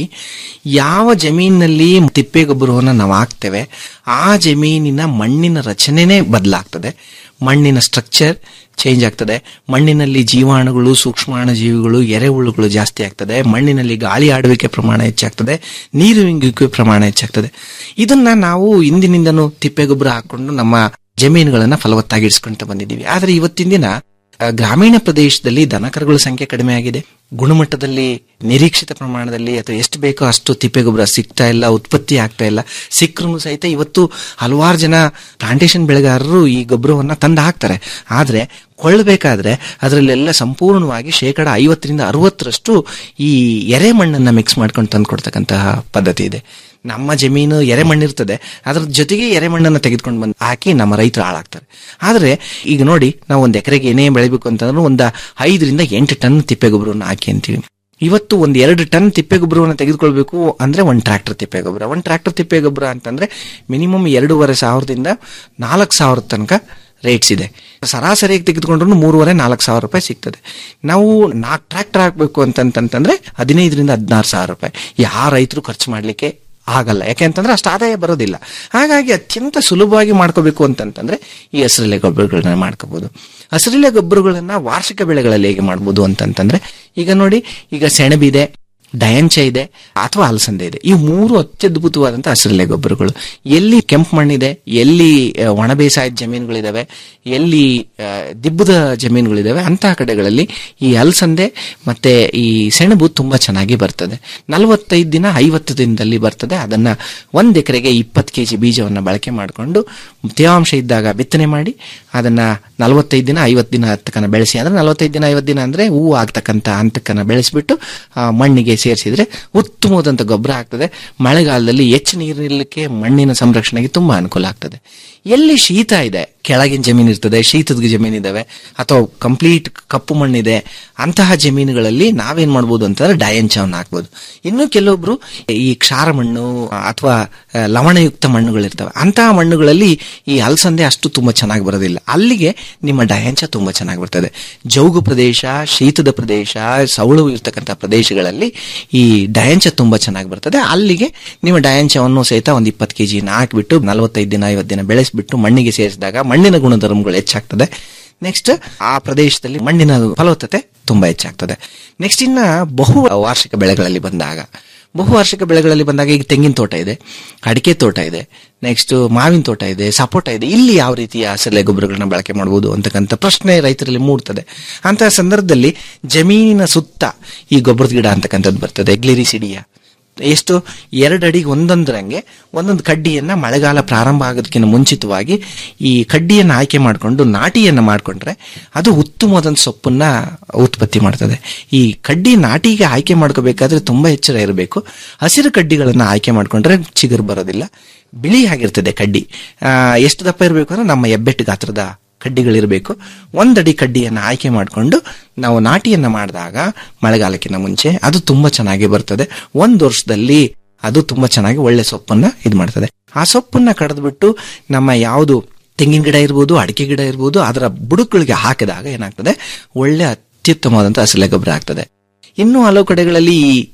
ಯಾವ ಜಮೀನಿನಲ್ಲಿ ತಿಪ್ಪೆ ಗೊಬ್ಬರವನ್ನು ನಾವು ಹಾಕ್ತೇವೆ ಆ ಜಮೀನಿನ ಮಣ್ಣಿನ ರಚನೆನೇ ಬದಲಾಗ್ತದೆ ಮಣ್ಣಿನ ಸ್ಟ್ರಕ್ಚರ್ ಚೇಂಜ್ ಆಗ್ತದೆ ಮಣ್ಣಿನಲ್ಲಿ ಜೀವಾಣುಗಳು ಸೂಕ್ಷ್ಮಾಣು ಜೀವಿಗಳು ಎರೆಹುಳುಗಳು ಜಾಸ್ತಿ ಆಗ್ತದೆ ಮಣ್ಣಿನಲ್ಲಿ ಗಾಳಿ ಆಡುವಿಕೆ ಪ್ರಮಾಣ ಹೆಚ್ಚಾಗ್ತದೆ ನೀರು ಇಂಗುವಿಕೆ ಪ್ರಮಾಣ ಹೆಚ್ಚಾಗ್ತದೆ ಇದನ್ನ ನಾವು ಇಂದಿನಿಂದನೂ ತಿಪ್ಪೆ ಗೊಬ್ಬರ ಹಾಕೊಂಡು ನಮ್ಮ ಜಮೀನುಗಳನ್ನ ಫಲವತ್ತಾಗಿರಿಸ್ಕೊಂತ ಬಂದಿದ್ದೀವಿ ಆದ್ರೆ ಇವತ್ತಿನ ದಿನ ಆ, ಗ್ರಾಮೀಣ ಪ್ರದೇಶದಲ್ಲಿ ದನಕರುಗಳ ಸಂಖ್ಯೆ ಕಡಿಮೆ ಆಗಿದೆ ಗುಣಮಟ್ಟದಲ್ಲಿ ನಿರೀಕ್ಷಿತ ಪ್ರಮಾಣದಲ್ಲಿ ಅಥವಾ ಎಷ್ಟು ಬೇಕೋ ಅಷ್ಟು ತಿಪ್ಪೆ ಗೊಬ್ಬರ ಸಿಗ್ತಾ ಇಲ್ಲ ಉತ್ಪತ್ತಿ ಆಗ್ತಾ ಇಲ್ಲ ಸಿಕ್ಕರೂ ಸಹಿತ ಇವತ್ತು ಹಲವಾರು ಜನ ಪ್ಲಾಂಟೇಶನ್ ಬೆಳೆಗಾರರು ಈ ಗೊಬ್ಬರವನ್ನ ತಂದು ಹಾಕ್ತಾರೆ ಆದ್ರೆ ಕೊಳ್ಳಬೇಕಾದ್ರೆ ಅದರಲ್ಲೆಲ್ಲ ಸಂಪೂರ್ಣವಾಗಿ ಶೇಕಡ ಐವತ್ತರಿಂದ ಅರವತ್ತರಷ್ಟು ಈ ಎರೆ ಮಣ್ಣನ್ನ ಮಿಕ್ಸ್ ಮಾಡ್ಕೊಂಡು ತಂದು ಕೊಡ್ತಕ್ಕಂತಹ ಪದ್ಧತಿ ಇದೆ ನಮ್ಮ ಜಮೀನು ಎರೆ ಮಣ್ಣಿರ್ತದೆ ಅದ್ರ ಜೊತೆಗೆ ಎರೆ ಮಣ್ಣನ್ನು ತೆಗೆದುಕೊಂಡು ಬಂದು ಹಾಕಿ ನಮ್ಮ ರೈತರು ಹಾಳಾಗ್ತಾರೆ ಆದ್ರೆ ಈಗ ನೋಡಿ ನಾವು ಒಂದು ಎಕರೆಗೆ ಏನೇ ಬೆಳಿಬೇಕು ಅಂತಂದ್ರೆ ಒಂದು ಐದರಿಂದ ಎಂಟು ಟನ್ ತಿಪ್ಪೆ ಗೊಬ್ಬರವನ್ನು ಹಾಕಿ ಅಂತೀವಿ ಇವತ್ತು ಒಂದ್ ಎರಡು ಟನ್ ತಿಪ್ಪೆ ಗೊಬ್ಬರವನ್ನು ತೆಗೆದುಕೊಳ್ಬೇಕು ಅಂದ್ರೆ ಒಂದ್ ಟ್ರಾಕ್ಟರ್ ತಿಪ್ಪೆ ಗೊಬ್ಬರ ಒಂದ್ ಟ್ರಾಕ್ಟರ್ ತಿಪ್ಪೆ ಗೊಬ್ಬರ ಅಂತಂದ್ರೆ ಮಿನಿಮಮ್ ಎರಡೂವರೆ ಸಾವಿರದಿಂದ ನಾಲ್ಕು ಸಾವಿರದ ತನಕ ರೇಟ್ಸ್ ಇದೆ ಸರಾಸರಿಯಾಗಿ ತೆಗೆದುಕೊಂಡ್ರು ಮೂರುವರೆ ನಾಲ್ಕು ಸಾವಿರ ರೂಪಾಯಿ ಸಿಗ್ತದೆ ನಾವು ನಾಲ್ಕು ಟ್ರಾಕ್ಟರ್ ಹಾಕ್ಬೇಕು ಅಂತಂತಂದ್ರೆ ಹದಿನೈದರಿಂದ ಹದಿನಾರು ಸಾವಿರ ರೂಪಾಯಿ ಯಾವ ರೈತರು ಖರ್ಚು ಮಾಡ್ಲಿಕ್ಕೆ ಆಗಲ್ಲ ಯಾಕೆಂತಂದ್ರೆ ಅಷ್ಟು ಆದಾಯ ಬರೋದಿಲ್ಲ ಹಾಗಾಗಿ ಅತ್ಯಂತ ಸುಲಭವಾಗಿ ಮಾಡ್ಕೋಬೇಕು ಅಂತಂತಂದ್ರೆ ಈ ಹಸಿರೆಲೆ ಗೊಬ್ಬರಗಳನ್ನ ಮಾಡ್ಕೋಬಹುದು ಹಸಿರೆಲೆ ಗೊಬ್ಬರಗಳನ್ನ ವಾರ್ಷಿಕ ಬೆಳೆಗಳಲ್ಲಿ ಹೇಗೆ ಮಾಡ್ಬೋದು ಅಂತಂತಂದ್ರೆ ಈಗ ನೋಡಿ ಈಗ ಸೆಣಬಿದೆ ಡಯಂಚ ಇದೆ ಅಥವಾ ಅಲಸಂದೆ ಇದೆ ಈ ಮೂರು ಅತ್ಯದ್ಭುತವಾದಂತ ಹಸಿರೆಲೆ ಗೊಬ್ಬರಗಳು ಎಲ್ಲಿ ಕೆಂಪು ಮಣ್ಣಿದೆ ಎಲ್ಲಿ ಆ, ಒಣ ಬೇಸಾಯದ ಜಮೀನುಗಳಿದಾವೆ ಎಲ್ಲಿ ಆ, ದಿಬ್ಬದ ಜಮೀನುಗಳಿದಾವೆ ಅಂತಹ ಕಡೆಗಳಲ್ಲಿ ಈ ಅಲಸಂದೆ ಮತ್ತೆ ಈ ಸೆಣಬು ತುಂಬಾ ಚೆನ್ನಾಗಿ ಬರ್ತದೆ ನಲವತ್ತೈದು ದಿನ ಐವತ್ತು ದಿನದಲ್ಲಿ ಬರ್ತದೆ ಅದನ್ನ ಒಂದ್ ಎಕರೆಗೆ ಇಪ್ಪತ್ತು ಕೆಜಿ ಬೀಜವನ್ನ ಬಳಕೆ ಮಾಡಿಕೊಂಡು ತೇವಾಂಶ ಇದ್ದಾಗ ಬಿತ್ತನೆ ಮಾಡಿ ಅದನ್ನ ನಲವತ್ತೈದು ದಿನ ಐವತ್ತು ದಿನ ತಕ್ಕನ ಬೆಳೆಸಿ ಅಂದ್ರೆ ನಲವತ್ತೈದು ದಿನ ಐವತ್ತು ದಿನ ಅಂದ್ರೆ ಹೂವು ಆಗ್ತಕ್ಕಂಥ ಹಂತಕ್ಕನ್ನ ಬೆಳೆಸಿಬಿಟ್ಟು ಆ, ಮಣ್ಣಿಗೆ ಸೇರಿಸಿದ್ರೆ ಉತ್ತಮವಾದಂತ ಗೊಬ್ಬರ ಆಗ್ತದೆ ಮಳೆಗಾಲದಲ್ಲಿ ಹೆಚ್ಚು ನೀರು ನಿಲ್ಲಕ್ಕೆ ಮಣ್ಣಿನ ಸಂರಕ್ಷಣೆಗೆ ತುಂಬಾ ಅನುಕೂಲ ಆಗ್ತದೆ ಎಲ್ಲಿ ಶೀತ ಇದೆ ಕೆಳಗಿನ ಜಮೀನು ಇರ್ತದೆ ಶೀತದ ಜಮೀನು ಇದಾವೆ ಅಥವಾ ಕಂಪ್ಲೀಟ್ ಕಪ್ಪು ಮಣ್ಣಿದೆ ಅಂತಹ ಜಮೀನುಗಳಲ್ಲಿ ನಾವೇನ್ ಮಾಡ್ಬೋದು ಅಂತಂದ್ರೆ ಡಯಂಚವನ್ನು ಹಾಕ್ಬೋದು ಇನ್ನು ಕೆಲವೊಬ್ರು ಈ ಕ್ಷಾರ ಮಣ್ಣು ಅಥವಾ ಆ, ಲವಣಯುಕ್ತ ಮಣ್ಣುಗಳಿರ್ತವೆ ಅಂತಹ ಮಣ್ಣುಗಳಲ್ಲಿ ಈ ಅಲಸಂದೆ ಅಷ್ಟು ತುಂಬಾ ಚೆನ್ನಾಗಿ ಬರೋದಿಲ್ಲ ಅಲ್ಲಿಗೆ ನಿಮ್ಮ ಡಯಾಂಚ ತುಂಬಾ ಚೆನ್ನಾಗಿ ಬರ್ತದೆ ಜೌಗು ಪ್ರದೇಶ ಶೀತದ ಪ್ರದೇಶ ಸೌಳು ಇರ್ತಕ್ಕಂಥ ಪ್ರದೇಶಗಳಲ್ಲಿ ಈ ಡಯಾಂಚ ತುಂಬಾ ಚೆನ್ನಾಗಿ ಬರ್ತದೆ ಅಲ್ಲಿಗೆ ನಿಮ್ಮ ಡಯಾಂಚವನ್ನು ಸಹಿತ ಒಂದು ಇಪ್ಪತ್ತು ಕೆಜಿ ಹಾಕಿಬಿಟ್ಟು ನಲವತ್ತೈದು ದಿನ ಐವತ್ತು ದಿನ ಬೆಳೆಸಿಬಿಟ್ಟು ಮಣ್ಣಿಗೆ ಸೇರಿಸಿದಾಗ ಮಣ್ಣಿನ ಗುಣಧರ್ಮಗಳು ಹೆಚ್ಚಾಗ್ತದೆ ನೆಕ್ಸ್ಟ್ ಆ ಪ್ರದೇಶದಲ್ಲಿ ಮಣ್ಣಿನ ಫಲವತ್ತತೆ ತುಂಬಾ ಹೆಚ್ಚಾಗ್ತದೆ ನೆಕ್ಸ್ಟ್ ಇನ್ನ ಬಹು ವಾರ್ಷಿಕ ಬೆಳೆಗಳಲ್ಲಿ ಬಂದಾಗ ಬಹುವಾರ್ಷಿಕ ಬೆಳೆಗಳಲ್ಲಿ ಬಂದಾಗ ಈಗ ತೆಂಗಿನ ತೋಟ ಇದೆ ಅಡಿಕೆ ತೋಟ ಇದೆ ನೆಕ್ಸ್ಟ್ ಮಾವಿನ ತೋಟ ಇದೆ ಸಪೋಟ ಇದೆ ಇಲ್ಲಿ ಯಾವ ರೀತಿಯ ಹಸಿರೆಲೆ ಗೊಬ್ಬರಗಳನ್ನ ಬಳಕೆ ಮಾಡಬಹುದು ಅಂತಕ್ಕಂಥ ಪ್ರಶ್ನೆ ರೈತರಲ್ಲಿ ಮೂಡ್ತದೆ ಅಂತಹ ಸಂದರ್ಭದಲ್ಲಿ ಜಮೀನಿನ ಸುತ್ತ ಈ ಗೊಬ್ಬರದ ಗಿಡ ಅಂತಕ್ಕಂಥದ್ದು ಬರ್ತದೆ ಗ್ಲಿರಿಸಿಡಿಯಾ ಎಷ್ಟು ಎರಡು ಅಡಿಗೆ ಒಂದೊಂದರಂಗೆ ಒಂದೊಂದು ಕಡ್ಡಿಯನ್ನ ಮಳೆಗಾಲ ಪ್ರಾರಂಭ ಆಗೋದಕ್ಕಿಂತ ಮುಂಚಿತವಾಗಿ ಈ ಕಡ್ಡಿಯನ್ನು ಆಯ್ಕೆ ಮಾಡಿಕೊಂಡು ನಾಟಿಯನ್ನ ಮಾಡಿಕೊಂಡ್ರೆ ಅದು ಉತ್ತಮವಾದಂಥ ಸೊಪ್ಪನ್ನ ಉತ್ಪತ್ತಿ ಮಾಡ್ತದೆ ಈ ಕಡ್ಡಿ ನಾಟಿಗೆ ಆಯ್ಕೆ ಮಾಡ್ಕೋಬೇಕಾದ್ರೆ ತುಂಬಾ ಎಚ್ಚರ ಇರಬೇಕು ಹಸಿರು ಕಡ್ಡಿಗಳನ್ನ ಆಯ್ಕೆ ಮಾಡ್ಕೊಂಡ್ರೆ ಚಿಗುರು ಬರೋದಿಲ್ಲ ಬಿಳಿ ಆಗಿರ್ತದೆ ಕಡ್ಡಿ ಆ, ಎಷ್ಟು ದಪ್ಪ ಇರಬೇಕು ಅಂದ್ರೆ ನಮ್ಮ ಹೆಬ್ಬೆಟ್ಟು ಗಾತ್ರದ ಕಡ್ಡಿಗಳಿರಬೇಕು ಒಂದಡಿ ಕಡ್ಡಿಯನ್ನು ಆಯ್ಕೆ ಮಾಡಿಕೊಂಡು ನಾವು ನಾಟಿಯನ್ನ ಮಾಡಿದಾಗ ಮಳೆಗಾಲಕ್ಕಿಂತ ಮುಂಚೆ ಅದು ತುಂಬಾ ಚೆನ್ನಾಗಿ ಬರ್ತದೆ ಒಂದು ವರ್ಷದಲ್ಲಿ ಅದು ತುಂಬಾ ಚೆನ್ನಾಗಿ ಒಳ್ಳೆ ಸೊಪ್ಪನ್ನ ಇದು ಮಾಡ್ತದೆ ಆ ಸೊಪ್ಪನ್ನ ಕಡಿದ್ಬಿಟ್ಟು ನಮ್ಮ ಯಾವುದು ತೆಂಗಿನ ಗಿಡ ಇರ್ಬೋದು ಅಡಿಕೆ ಗಿಡ ಇರ್ಬೋದು ಅದರ ಬುಡಕುಗಳಿಗೆ ಹಾಕಿದಾಗ ಏನಾಗ್ತದೆ ಒಳ್ಳೆ ಅತ್ಯುತ್ತಮವಾದಂತಹ ಹಸಿಲೆ ಗೊಬ್ಬರ ಆಗ್ತದೆ ಇನ್ನು ಹಲವು ಕಡೆಗಳಲ್ಲಿ ಈ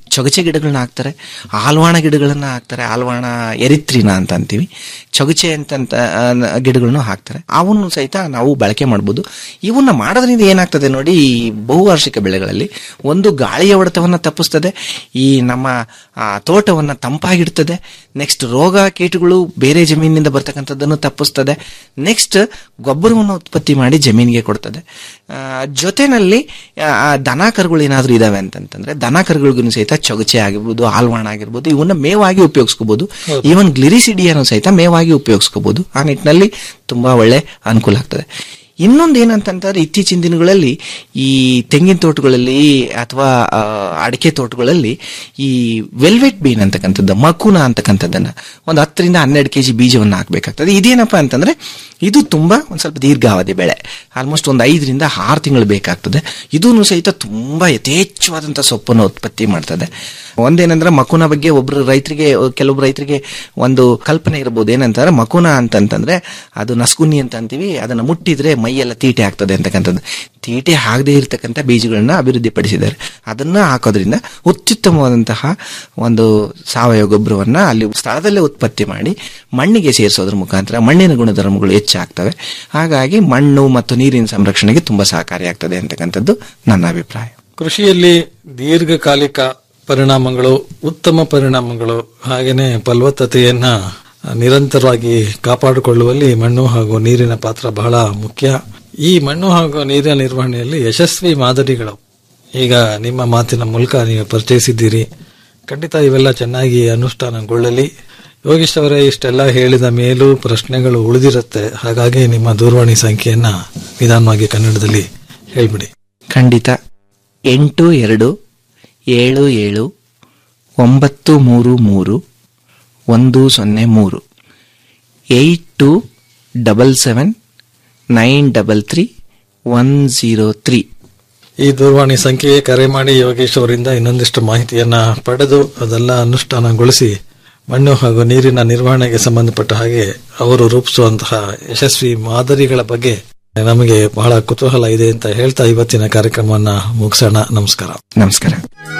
ಚೊಗಚೆ ಗಿಡಗಳನ್ನ ಹಾಕ್ತಾರೆ ಆಲ್ವಾಣ ಗಿಡಗಳನ್ನ ಹಾಕ್ತಾರೆ ಆಲ್ವಾಣ ಎರಿತ್ರಿನ ಅಂತ ಅಂತೀವಿ ಚೊಗಚೆ ಅಂತ ಗಿಡಗಳನ್ನು ಹಾಕ್ತಾರೆ ಅವನ್ನು ಸಹಿತ ನಾವು ಬಳಕೆ ಮಾಡ್ಬೋದು ಇವನ್ನ ಮಾಡೋದ್ರಿಂದ ಏನಾಗ್ತದೆ ನೋಡಿ ಈ ಬಹುವಾರ್ಷಿಕ ಬೆಳೆಗಳಲ್ಲಿ ಒಂದು ಗಾಳಿಯ ಹೊಡೆತವನ್ನ ತಪ್ಪಿಸ್ತದೆ ಈ ನಮ್ಮ ಆ, ತೋಟವನ್ನ ತಂಪಾಗಿಡ್ತದೆ ನೆಕ್ಸ್ಟ್ ರೋಗ ಕೀಟಗಳು ಬೇರೆ ಜಮೀನಿನಿಂದ ಬರ್ತಕ್ಕಂಥದ್ದನ್ನು ತಪ್ಪಿಸ್ತದೆ ನೆಕ್ಸ್ಟ್ ಗೊಬ್ಬರವನ್ನು ಉತ್ಪತ್ತಿ ಮಾಡಿ ಜಮೀನಿಗೆ ಕೊಡ್ತದೆ ಆ, ಜೊತೆನಲ್ಲಿ ಆ, ಆ ದನ ಕರುಗಳು ಏನಾದರೂ ಇದಾವೆ ಅಂತಂತಂದ್ರೆ ದನ ಕರುಗಳಿಗೂ ಸಹಿತ ಚೊಗಚೆ ಆಗಿರ್ಬೋದು ಹಾಲ್ವಾಣ ಆಗಿರ್ಬೋದು ಇವನ್ನ ಮೇವಾಗಿ ಉಪಯೋಗಿಸ್ಕೋಬಹುದು ಈವನ್ ಗ್ಲಿರಿಸಿಡಿಯನ್ನು ಸಹಿತ ಮೇವಾಗಿ ಉಪಯೋಗಿಸ್ಕೋಬಹುದು ಆ ನಿಟ್ಟಿನಲ್ಲಿ ತುಂಬಾ ಒಳ್ಳೆ ಅನುಕೂಲ ಆಗ್ತದೆ ಇನ್ನೊಂದು ಏನಂತಂತಂದ್ರೆ ಇತ್ತೀಚಿನ ದಿನಗಳಲ್ಲಿ ಈ ತೆಂಗಿನ ತೋಟಗಳಲ್ಲಿ ಅಥವಾ ಆ, ಅಡಿಕೆ ತೋಟಗಳಲ್ಲಿ ಈ ವೆಲ್ವೆಟ್ ಬೀನ್ ಅಂತಕ್ಕಂಥದ್ದು ಮಕುನ ಅಂತಕ್ಕಂಥದ್ದನ್ನ ಒಂದು ಹತ್ತರಿಂದ ಹನ್ನೆರಡು ಕೆಜಿ ಬೀಜವನ್ನು ಹಾಕಬೇಕಾಗ್ತದೆ ಇದೇನಪ್ಪ ಅಂತಂದ್ರೆ ಇದು ತುಂಬಾ ಒಂದು ಸ್ವಲ್ಪ ದೀರ್ಘಾವಧಿ ಬೆಳೆ ಆಲ್ಮೋಸ್ಟ್ ಒಂದು ಐದರಿಂದ ಆರು ತಿಂಗಳು ಬೇಕಾಗ್ತದೆ ಇದೂ ಸಹಿತ ತುಂಬಾ ಯಥೇಚ್ಛವಾದಂಥ ಸೊಪ್ಪನ್ನು ಉತ್ಪತ್ತಿ ಮಾಡ್ತದೆ ಒಂದೇನಂದ್ರೆ ಮಕುನ ಬಗ್ಗೆ ಒಬ್ರು ರೈತರಿಗೆ ಕೆಲವೊಬ್ರು ರೈತರಿಗೆ ಒಂದು ಕಲ್ಪನೆ ಇರಬಹುದು ಏನಂತಂದ್ರೆ ಮಕುನ ಅಂತಂತಂದ್ರೆ ಅದು ನಸ್ಕುನಿ ಅಂತ ಅಂತೀವಿ ಅದನ್ನ ಮುಟ್ಟಿದ್ರೆ ಮೈಯೆಲ್ಲ ತೀಟೆ ಆಗ್ತದೆ ಅಂತಕ್ಕಂಥದ್ದು ತೀಟೆ ಆಗದೆ ಇರತಕ್ಕಂಥ ಬೀಜಗಳನ್ನ ಅಭಿವೃದ್ಧಿಪಡಿಸಿದ್ದಾರೆ ಅದನ್ನ ಹಾಕೋದ್ರಿಂದ ಅತ್ಯುತ್ತಮವಾದಂತಹ ಒಂದು ಸಾವಯವ ಗೊಬ್ಬರವನ್ನ ಅಲ್ಲಿ ಸ್ಥಳದಲ್ಲೇ ಉತ್ಪತ್ತಿ ಮಾಡಿ ಮಣ್ಣಿಗೆ ಸೇರಿಸೋದ್ರ ಮುಖಾಂತರ ಮಣ್ಣಿನ ಗುಣಧರ್ಮಗಳು ಹೆಚ್ಚಾಗ್ತವೆ ಹಾಗಾಗಿ ಮಣ್ಣು ಮತ್ತು ನೀರಿನ ಸಂರಕ್ಷಣೆಗೆ ತುಂಬಾ ಸಹಕಾರಿಯಾಗ್ತದೆ ಅಂತಕ್ಕಂಥದ್ದು ನನ್ನ ಅಭಿಪ್ರಾಯ ಕೃಷಿಯಲ್ಲಿ ದೀರ್ಘಕಾಲಿಕ ಪರಿಣಾಮಗಳು ಉತ್ತಮ ಪರಿಣಾಮಗಳು ಹಾಗೇನೆ ಫಲವತ್ತತೆಯನ್ನ ನಿರಂತರವಾಗಿ ಕಾಪಾಡಿಕೊಳ್ಳುವಲ್ಲಿ ಮಣ್ಣು ಹಾಗೂ ನೀರಿನ ಪಾತ್ರ ಬಹಳ ಮುಖ್ಯ ಈ ಮಣ್ಣು ಹಾಗೂ ನೀರಿನ ನಿರ್ವಹಣೆಯಲ್ಲಿ ಯಶಸ್ವಿ ಮಾದರಿಗಳು ಈಗ ನಿಮ್ಮ ಮಾತಿನ ಮೂಲಕ ನೀವು ಪರಿಚಯಿಸಿದ್ದೀರಿ ಖಂಡಿತ ಇವೆಲ್ಲ ಚೆನ್ನಾಗಿ ಅನುಷ್ಠಾನಗೊಳ್ಳಲಿ ಯೋಗೀಶ್ ಅವರೇ ಇಷ್ಟೆಲ್ಲ ಹೇಳಿದ ಮೇಲೂ ಪ್ರಶ್ನೆಗಳು ಉಳಿದಿರುತ್ತೆ ಹಾಗಾಗಿ ನಿಮ್ಮ ದೂರವಾಣಿ ಸಂಖ್ಯೆಯನ್ನ ನಿಧಾನವಾಗಿ ಕನ್ನಡದಲ್ಲಿ ಹೇಳ್ಬಿಡಿ ಖಂಡಿತ ಎಂಟು ಎರಡು ಏಳು ಏಳು ಒಂಬತ್ತು ಮೂರು ಮೂರು ಒಂದು ಸೊನ್ನೆ ಮೂರು eight two double seven nine double three one zero three ಈ ದೂರವಾಣಿ ಸಂಖ್ಯೆಗೆ ಕರೆ ಮಾಡಿ ಯೋಗೇಶ್ ಅವರಿಂದ ಇನ್ನೊಂದಿಷ್ಟು ಮಾಹಿತಿಯನ್ನ ಪಡೆದು ಅದೆಲ್ಲ ಅನುಷ್ಠಾನಗೊಳಿಸಿ ಮಣ್ಣು ಹಾಗೂ ನೀರಿನ ನಿರ್ವಹಣೆಗೆ ಸಂಬಂಧಪಟ್ಟ ಹಾಗೆ ಅವರು ರೂಪಿಸುವಂತಹ ಯಶಸ್ವಿ ಮಾದರಿಗಳ ಬಗ್ಗೆ ನಮಗೆ ಬಹಳ ಕುತೂಹಲ ಇದೆ ಅಂತ ಹೇಳ್ತಾ ಇವತ್ತಿನ ಕಾರ್ಯಕ್ರಮವನ್ನ ಮುಗಿಸೋಣ ನಮಸ್ಕಾರ ನಮಸ್ಕಾರ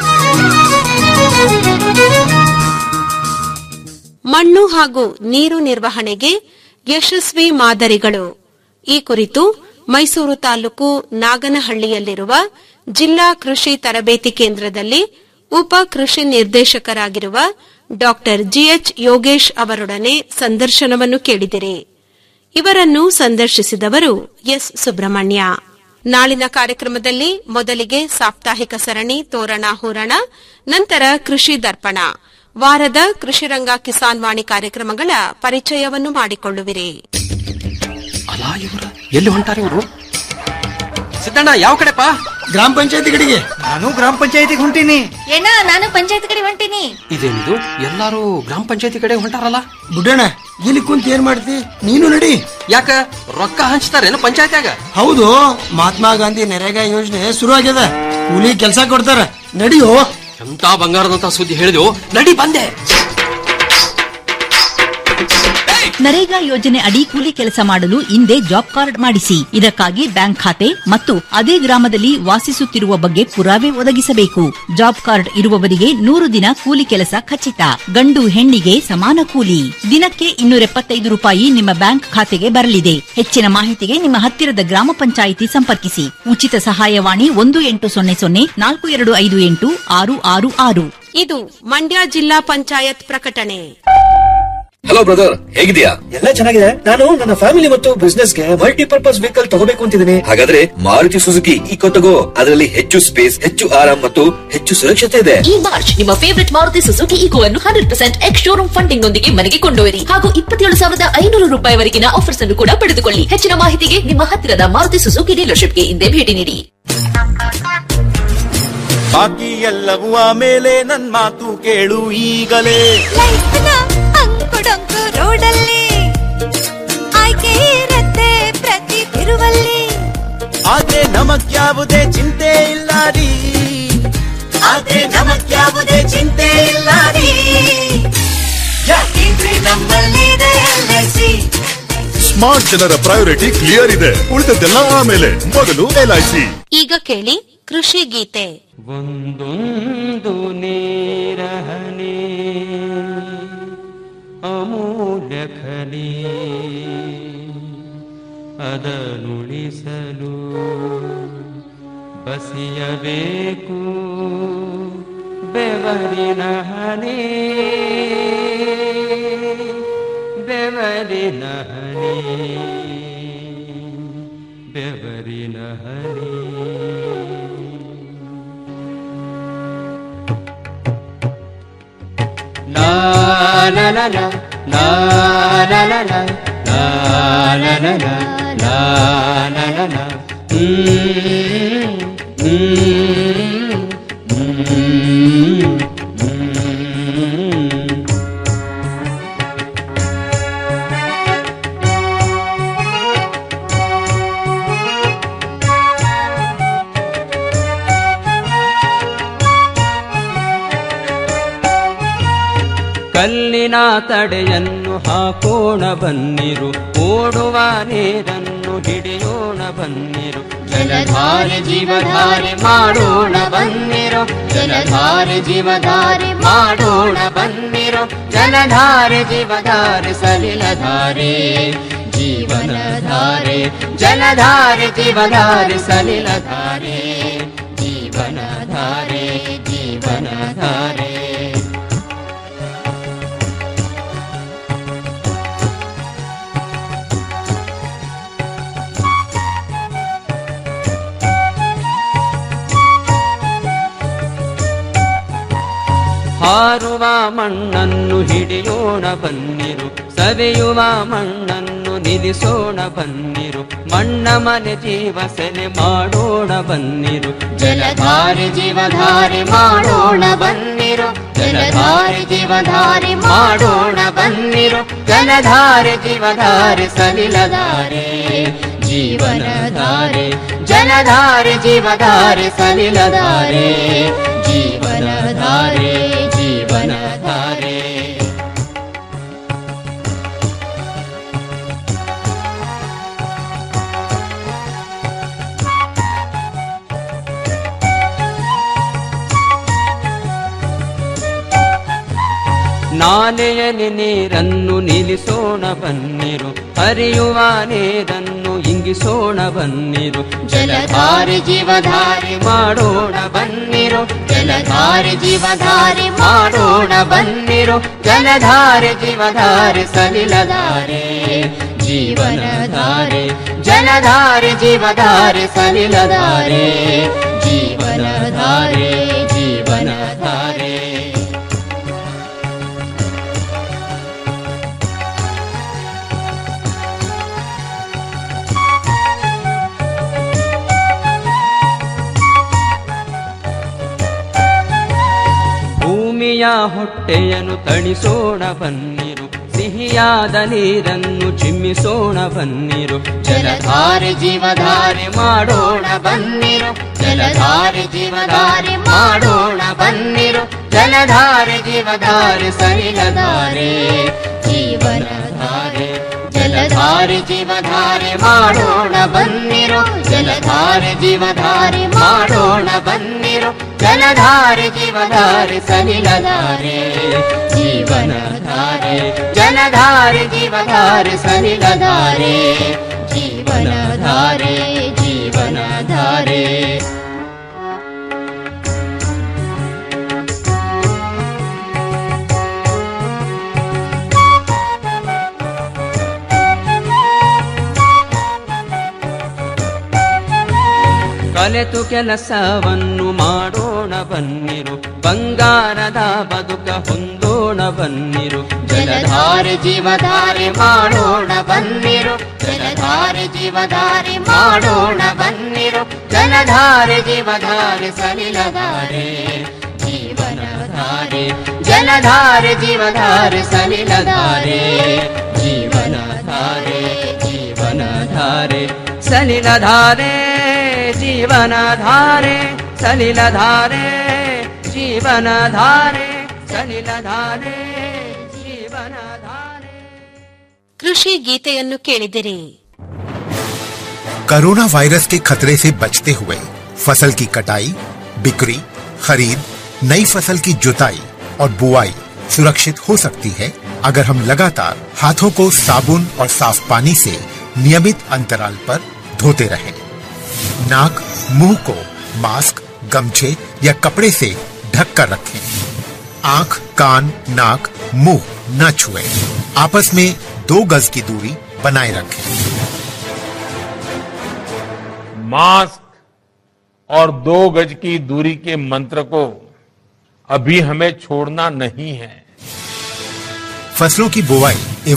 ಮಣ್ಣು ಹಾಗೂ ನೀರು ನಿರ್ವಹಣೆಗೆ ಯಶಸ್ವಿ ಮಾದರಿಗಳು ಈ ಕುರಿತು ಮೈಸೂರು ತಾಲೂಕು ನಾಗನಹಳ್ಳಿಯಲ್ಲಿರುವ ಜಿಲ್ಲಾ ಕೃಷಿ ತರಬೇತಿ ಕೇಂದ್ರದಲ್ಲಿ ಉಪ ಕೃಷಿ ನಿರ್ದೇಶಕರಾಗಿರುವ ಡಾಕ್ಟರ್ ಜಿಎಚ್ ಯೋಗೇಶ್ ಅವರೊಡನೆ ಸಂದರ್ಶನವನ್ನು ಕೇಳಿದಿರಿ ಇವರನ್ನು ಸಂದರ್ಶಿಸಿದವರು ಎಸ್ ಸುಬ್ರಹ್ಮಣ್ಯ ನಾಳಿನ ಕಾರ್ಯಕ್ರಮದಲ್ಲಿ ಮೊದಲಿಗೆ ಸಾಪ್ತಾಹಿಕ ಸರಣಿ ತೋರಣ ಹೂರಣ ನಂತರ ಕೃಷಿ ದರ್ಪಣ ವಾರದ ಕೃಷಿರಂಗ ಕಿಸಾನ್ ವಾಣಿ ಕಾರ್ಯಕ್ರಮಗಳ ಪರಿಚಯವನ್ನು ಮಾಡಿಕೊಳ್ಳುವಿರಿ ಅಲ್ಲ ಇವರು ಎಲ್ಲಿ ಹೊಂಟಾರೆ ಇವರು ಸಿದ್ದಣ್ಣ ಯಾವ ಕಡೆಪಾ ಗ್ರಾಮ ಪಂಚಾಯತಿ ಕಡೆಗೆ ನಾನು ಗ್ರಾಮ ಪಂಚಾಯತಿಗೆ ಹೊಂಟೀನಿ ಏನ ನಾನು ಪಂಚಾಯತ್ ಕಡೆ ಹೊಂಟೀನಿ ಇದೇನಿದು ಎಲ್ಲಾರು ಗ್ರಾಮ ಪಂಚಾಯತಿ ಕಡೆ ಹೊಂಟಾರಲ್ಲ ಬುಡ್ಡಣ್ಣ ಇಲ್ಲಿ ಕುಂತ ಏನ್ ಮಾಡ್ತಿ ನೀನು ನಡಿ ಯಾಕ ರೊಕ್ಕ ಹಂಚ್ತಾರೇನು ಪಂಚಾಯತ್ಯಾಗ ಹೌದು ಮಹಾತ್ಮ ಗಾಂಧಿ ನರೇಗಾ ಯೋಜನೆ ಶುರು ಆಗ್ಯದ ಕೂಲಿ ಕೆಲಸ ಕೊಡ್ತಾರ ನಡಿಯೋ ಎಂತ ಬಂಗಾರದಂತ ಸುದ್ದಿ ಹೇಳಿದೆವು ನಡಿ ಬಂದೆ ನರೇಗಾ ಯೋಜನೆ ಅಡಿ ಕೂಲಿ ಕೆಲಸ ಮಾಡಲು ಹಿಂದೆ ಜಾಬ್ ಕಾರ್ಡ್ ಮಾಡಿಸಿ ಇದಕ್ಕಾಗಿ ಬ್ಯಾಂಕ್ ಖಾತೆ ಮತ್ತು ಅದೇ ಗ್ರಾಮದಲ್ಲಿ ವಾಸಿಸುತ್ತಿರುವ ಬಗ್ಗೆ ಪುರಾವೆ ಒದಗಿಸಬೇಕು ಜಾಬ್ ಕಾರ್ಡ್ ಇರುವವರಿಗೆ ನೂರು ದಿನ ಕೂಲಿ ಕೆಲಸ ಖಚಿತ ಗಂಡು ಹೆಣ್ಣಿಗೆ ಸಮಾನ ಕೂಲಿ ದಿನಕ್ಕೆ ಇನ್ನೂರ ಎಪ್ಪತ್ತೈದು ರೂಪಾಯಿ ನಿಮ್ಮ ಬ್ಯಾಂಕ್ ಖಾತೆಗೆ ಬರಲಿದೆ ಹೆಚ್ಚಿನ ಮಾಹಿತಿಗೆ ನಿಮ್ಮ ಹತ್ತಿರದ ಗ್ರಾಮ ಪಂಚಾಯಿತಿ ಸಂಪರ್ಕಿಸಿ ಉಚಿತ ಸಹಾಯವಾಣಿ ಒಂದು ಎಂಟು ಸೊನ್ನೆ ಸೊನ್ನೆ ನಾಲ್ಕು ಎರಡು ಐದು ಎಂಟು ಆರು ಆರು ಆರು ಇದು ಮಂಡ್ಯ ಜಿಲ್ಲಾ ಪಂಚಾಯತ್ ಪ್ರಕಟಣೆ ಹಲೋ ಬ್ರದರ್ ಹೇಗಿದ್ಯಾ ಎಲ್ಲ ಚೆನ್ನಾಗಿದೆ ನಾನು ನನ್ನ ಫ್ಯಾಮಿಲಿ ಮತ್ತು ಬಿಸ್ನೆಸ್ ಗೆ ಮಲ್ಟಿಪರ್ಪಸ್ ವೆಹಿಕಲ್ ತಗೋಬೇಕು ಅಂತಿದ್ದೀನಿ ಹಾಗಾದ್ರೆ ಮಾರುತಿ ಸುಜುಕಿ ಈಕೋ ತಗೋ ಅದರಲ್ಲಿ ಹೆಚ್ಚು ಸ್ಪೇಸ್ ಹೆಚ್ಚು ಆರಾಮ್ ಮತ್ತು ಹೆಚ್ಚು ಸುರಕ್ಷತೆ ಇದೆ ಈ ಮಾರ್ಚ್ ನಿಮ್ಮ ಫೇವರಿಟ್ ಮಾರುತಿ ಸುಜುಕಿ ಈಕೋ ಅನ್ನು hundred percent ex showroom funding ನೊಂದಿಗೆ ಮನೆಗೆ ಕೊಂಡೊಯ್ಯಿರಿ ಹಾಗೂ ಇಪ್ಪತ್ತೇಳು ಸಾವಿರದ ಐನೂರು ರೂಪಾಯಿವರೆಗಿನ ಆಫರ್ಸ್ ಅನ್ನು ಕೂಡ ಪಡೆದುಕೊಳ್ಳಿ ಹೆಚ್ಚಿನ ಮಾಹಿತಿಗೆ ನಿಮ್ಮ ಹತ್ತಿರದ ಮಾರುತಿ ಸುಜುಕಿ ಡೀಲರ್ಶಿಪ್ಗೆ ಹಿಂದೆ ಭೇಟಿ ನೀಡಿ ಬಾಕಿ ಎಲ್ಲವೂ ಆಮೇಲೆ ನನ್ ಮಾತು ಕೇಳು ಈಗಲೇ ಅಂಕುಡೊಂಕು ರೋಡಲ್ಲಿ ಆಯ್ಕೆ ಇರತ್ತೆ ಪ್ರತಿ ತಿರುವಲ್ಲಿ ಆದ್ರೆ ನಮಗ್ಯಾವುದೇ ಚಿಂತೆ ಇಲ್ಲ ರೀ ಆದ್ರೆ ನಮಗ್ಯಾವುದೇ ಚಿಂತೆ ಇಲ್ಲ ರೀ ಯಾಕೆಂದ್ರೆ ನಮ್ಮಲ್ಲಿದೆ LIC. ಸ್ಮಾರ್ಟ್ ಜನರ ಪ್ರಯಾರಿಟಿ ಕ್ಲಿಯರ್ ಇದೆ ಉಳಿದದ್ದೆಲ್ಲ ಆಮೇಲೆ ಮೊದಲು ಎಲ್ಐಸಿ ಈಗ ಕೇಳಿ ಕೃಷಿ ಗೀತೆ ಒಂದೊಂದು ನೇರಹನೆ ಅಮೂಲ್ಯ ಖನಿ ಅದನುಳಿಸಲು ಬಸಿಯಬೇಕು ಬೆವರಿನ ಹನಿ ಬೆವರಿನ ಹನಿ ಬೆವರಿನ ಹನಿ La la la la la la la la la la la la la la la la mm, mm, mm, mm. ಕಲ್ಲಿನ ತಡೆಯನ್ನು ಹಾಕೋಣ ಬನ್ನಿರು ಓಡುವ ನೀರನ್ನು ಹಿಡಿಯೋಣ ಬನ್ನಿರು ಜಲಧಾರೆ ಜೀವಧಾರೆ ಮಾಡೋಣ ಬನ್ನಿರು ಜಲಧಾರೆ ಜೀವಧಾರೆ ಮಾಡೋಣ ಬನ್ನಿರು ಜಲಧಾರೆ ಜೀವಧಾರೆ ಸಲಿಲಧಾರೆ ಜೀವನಧಾರೆ ಜಲಧಾರೆ ಜೀವಧಾರೆ ಸಲಿಲಧಾರೆ ಜೀವನಧಾರೆ ಜೀವನಧಾರೆ ಹಾರುವ ಮಣ್ಣನ್ನು ಹಿಡಿಯೋಣ ಬನ್ನಿರು ಸವೆಯುವ ಮಣ್ಣನ್ನು ನಿಲ್ಲಿಸೋಣ ಬನ್ನಿರು ಮಣ್ಣ ಮನೆ ಜೀವ ಸೆಲೆ ಮಾಡೋಣ ಬನ್ನಿರು ಜಲಧಾರೆ ಜೀವಧಾರೆ ಮಾಡೋಣ ಬನ್ನಿರು ಜಲಧಾರೆ ಜೀವಧಾರೆ ಮಾಡೋಣ ಬನ್ನಿರು ಜಲಧಾರೆ ಜೀವಧಾರೆ ಸಲಿಲಧಾರೆ ಜೀವನಧಾರೆ ಜಲಧಾರೆ ಜೀವಧಾರೆ ಸಲಿಲಧಾರೆ ಜೀವನಧಾರೆ ಜೀವನಧಾರೆ ನಾಲೆಯಲ್ಲಿ ನೀರನ್ನು ನಿಲ್ಲಿಸೋಣ ಬನ್ನಿರು ಹರಿಯುವ ನೀರನ್ನು ಇಂಗಿಸೋಣ ಬನ್ನಿರು ಜಲಧಾರೆ ಜೀವಧಾರೆ ಮಾಡೋಣ ಬನ್ನಿರು ಜಲಧಾರೆ ಜೀವಧಾರೆ ಮಾಡೋಣ ಬನ್ನಿರು ಜಲಧಾರೆ ಜೀವಧಾರೆ ಸಲಿಲಧಾರೆ ಜೀವನಧಾರೆ ಜಲಧಾರೆ ಜೀವಧಾರೆ ಸಲಿಲಧಾರೆ ಜೀವನಧಾರೆ ಜೀವನಧಾರೆ ಭೂಮಿಯ ಹೊಟ್ಟೆಯನ್ನು ತಣಿಸೋಣ ಬನ್ನಿರು ಸಿಹಿಯಾದ ನೀರನ್ನು ಚಿಮ್ಮಿಸೋಣ ಬನ್ನಿರು ಜಲಧಾರೆ ಜೀವಧಾರೆ ಮಾಡೋಣ ಬನ್ನಿರು ಜಲಧಾರೆ ಜೀವಧಾರೆ ಮಾಡೋಣ ಬನ್ನಿರು ಜಲಧಾರೆ ಜೀವಧಾರೆ ಸಲಿಲಧಾರೆ ಜೀವನಧಾರೆ ಜಲಧಾರೆ ಜೀವಧಾರೆ ಮಾಡೋಣ ಬನ್ನಿರು ಜಲಧಾರೆ ಜೀವಧಾರೆ ಮಾಡೋಣ ಬನ್ನಿರು ಜಲಧಾರೆ ಜೀವಧಾರೆ ಸಲಿಲಧಾರೆ ಜೀವನಧಾರೆ ಜಲಧಾರೆ ಜೀವಧಾರೆ ಸಲಿಲಧಾರೆ ಜೀವನಧಾರೆ ಜೀವನಧಾರೆ ಕಲೆತು ಕೆಲಸವನ್ನು ಮಾಡೋಣ ಬನ್ನಿರು ಬಂಗಾರದ ಬದುಕ ಹೊಂದೋಣ ಬನ್ನಿರು ಜಲಧಾರೆ ಜೀವಧಾರೆ ಮಾಡೋಣ ಬನ್ನಿರು ಜಲಧಾರೆ ಜೀವಧಾರೆ ಮಾಡೋಣ ಬನ್ನಿರು ಜಲಧಾರೆ ಜೀವಧಾರೆ ಸಲಿಲಧಾರೆ ಜೀವನಧಾರೆ ಜಲಧಾರೆ ಜೀವಧಾರೆ ಸಲಿಲಧಾರೆ ಜೀವನಧಾರೆ ಜೀವನಧಾರೆ ಸಲಿಲಧಾರೆ ಜೀವನಧಾರೆ ಸಲಿಲಧಾರೆ ಜೀವನಧಾರೆ ಸಲಿಲಧಾರೆ ಜೀವನಧಾರೆ ಕೃಷಿ ಗೀತೆಯನ್ನು ಕೇಳಿದಿರಿ कोरोना वायरस के खतरे से बचते हुए फसल की कटाई बिक्री खरीद नई फसल की जुताई और बुआई सुरक्षित हो सकती है अगर हम लगातार हाथों को साबुन और साफ पानी से नियमित अंतराल पर धोते रहें। नाक मुंह को मास्क गमछे या कपड़े से ढक कर रखें आंख कान नाक मुंह न छुएं। आपस में दो गज की दूरी बनाए रखें मास्क और दो गज की दूरी के मंत्र को अभी हमें छोड़ना नहीं है फसलों की बुवाई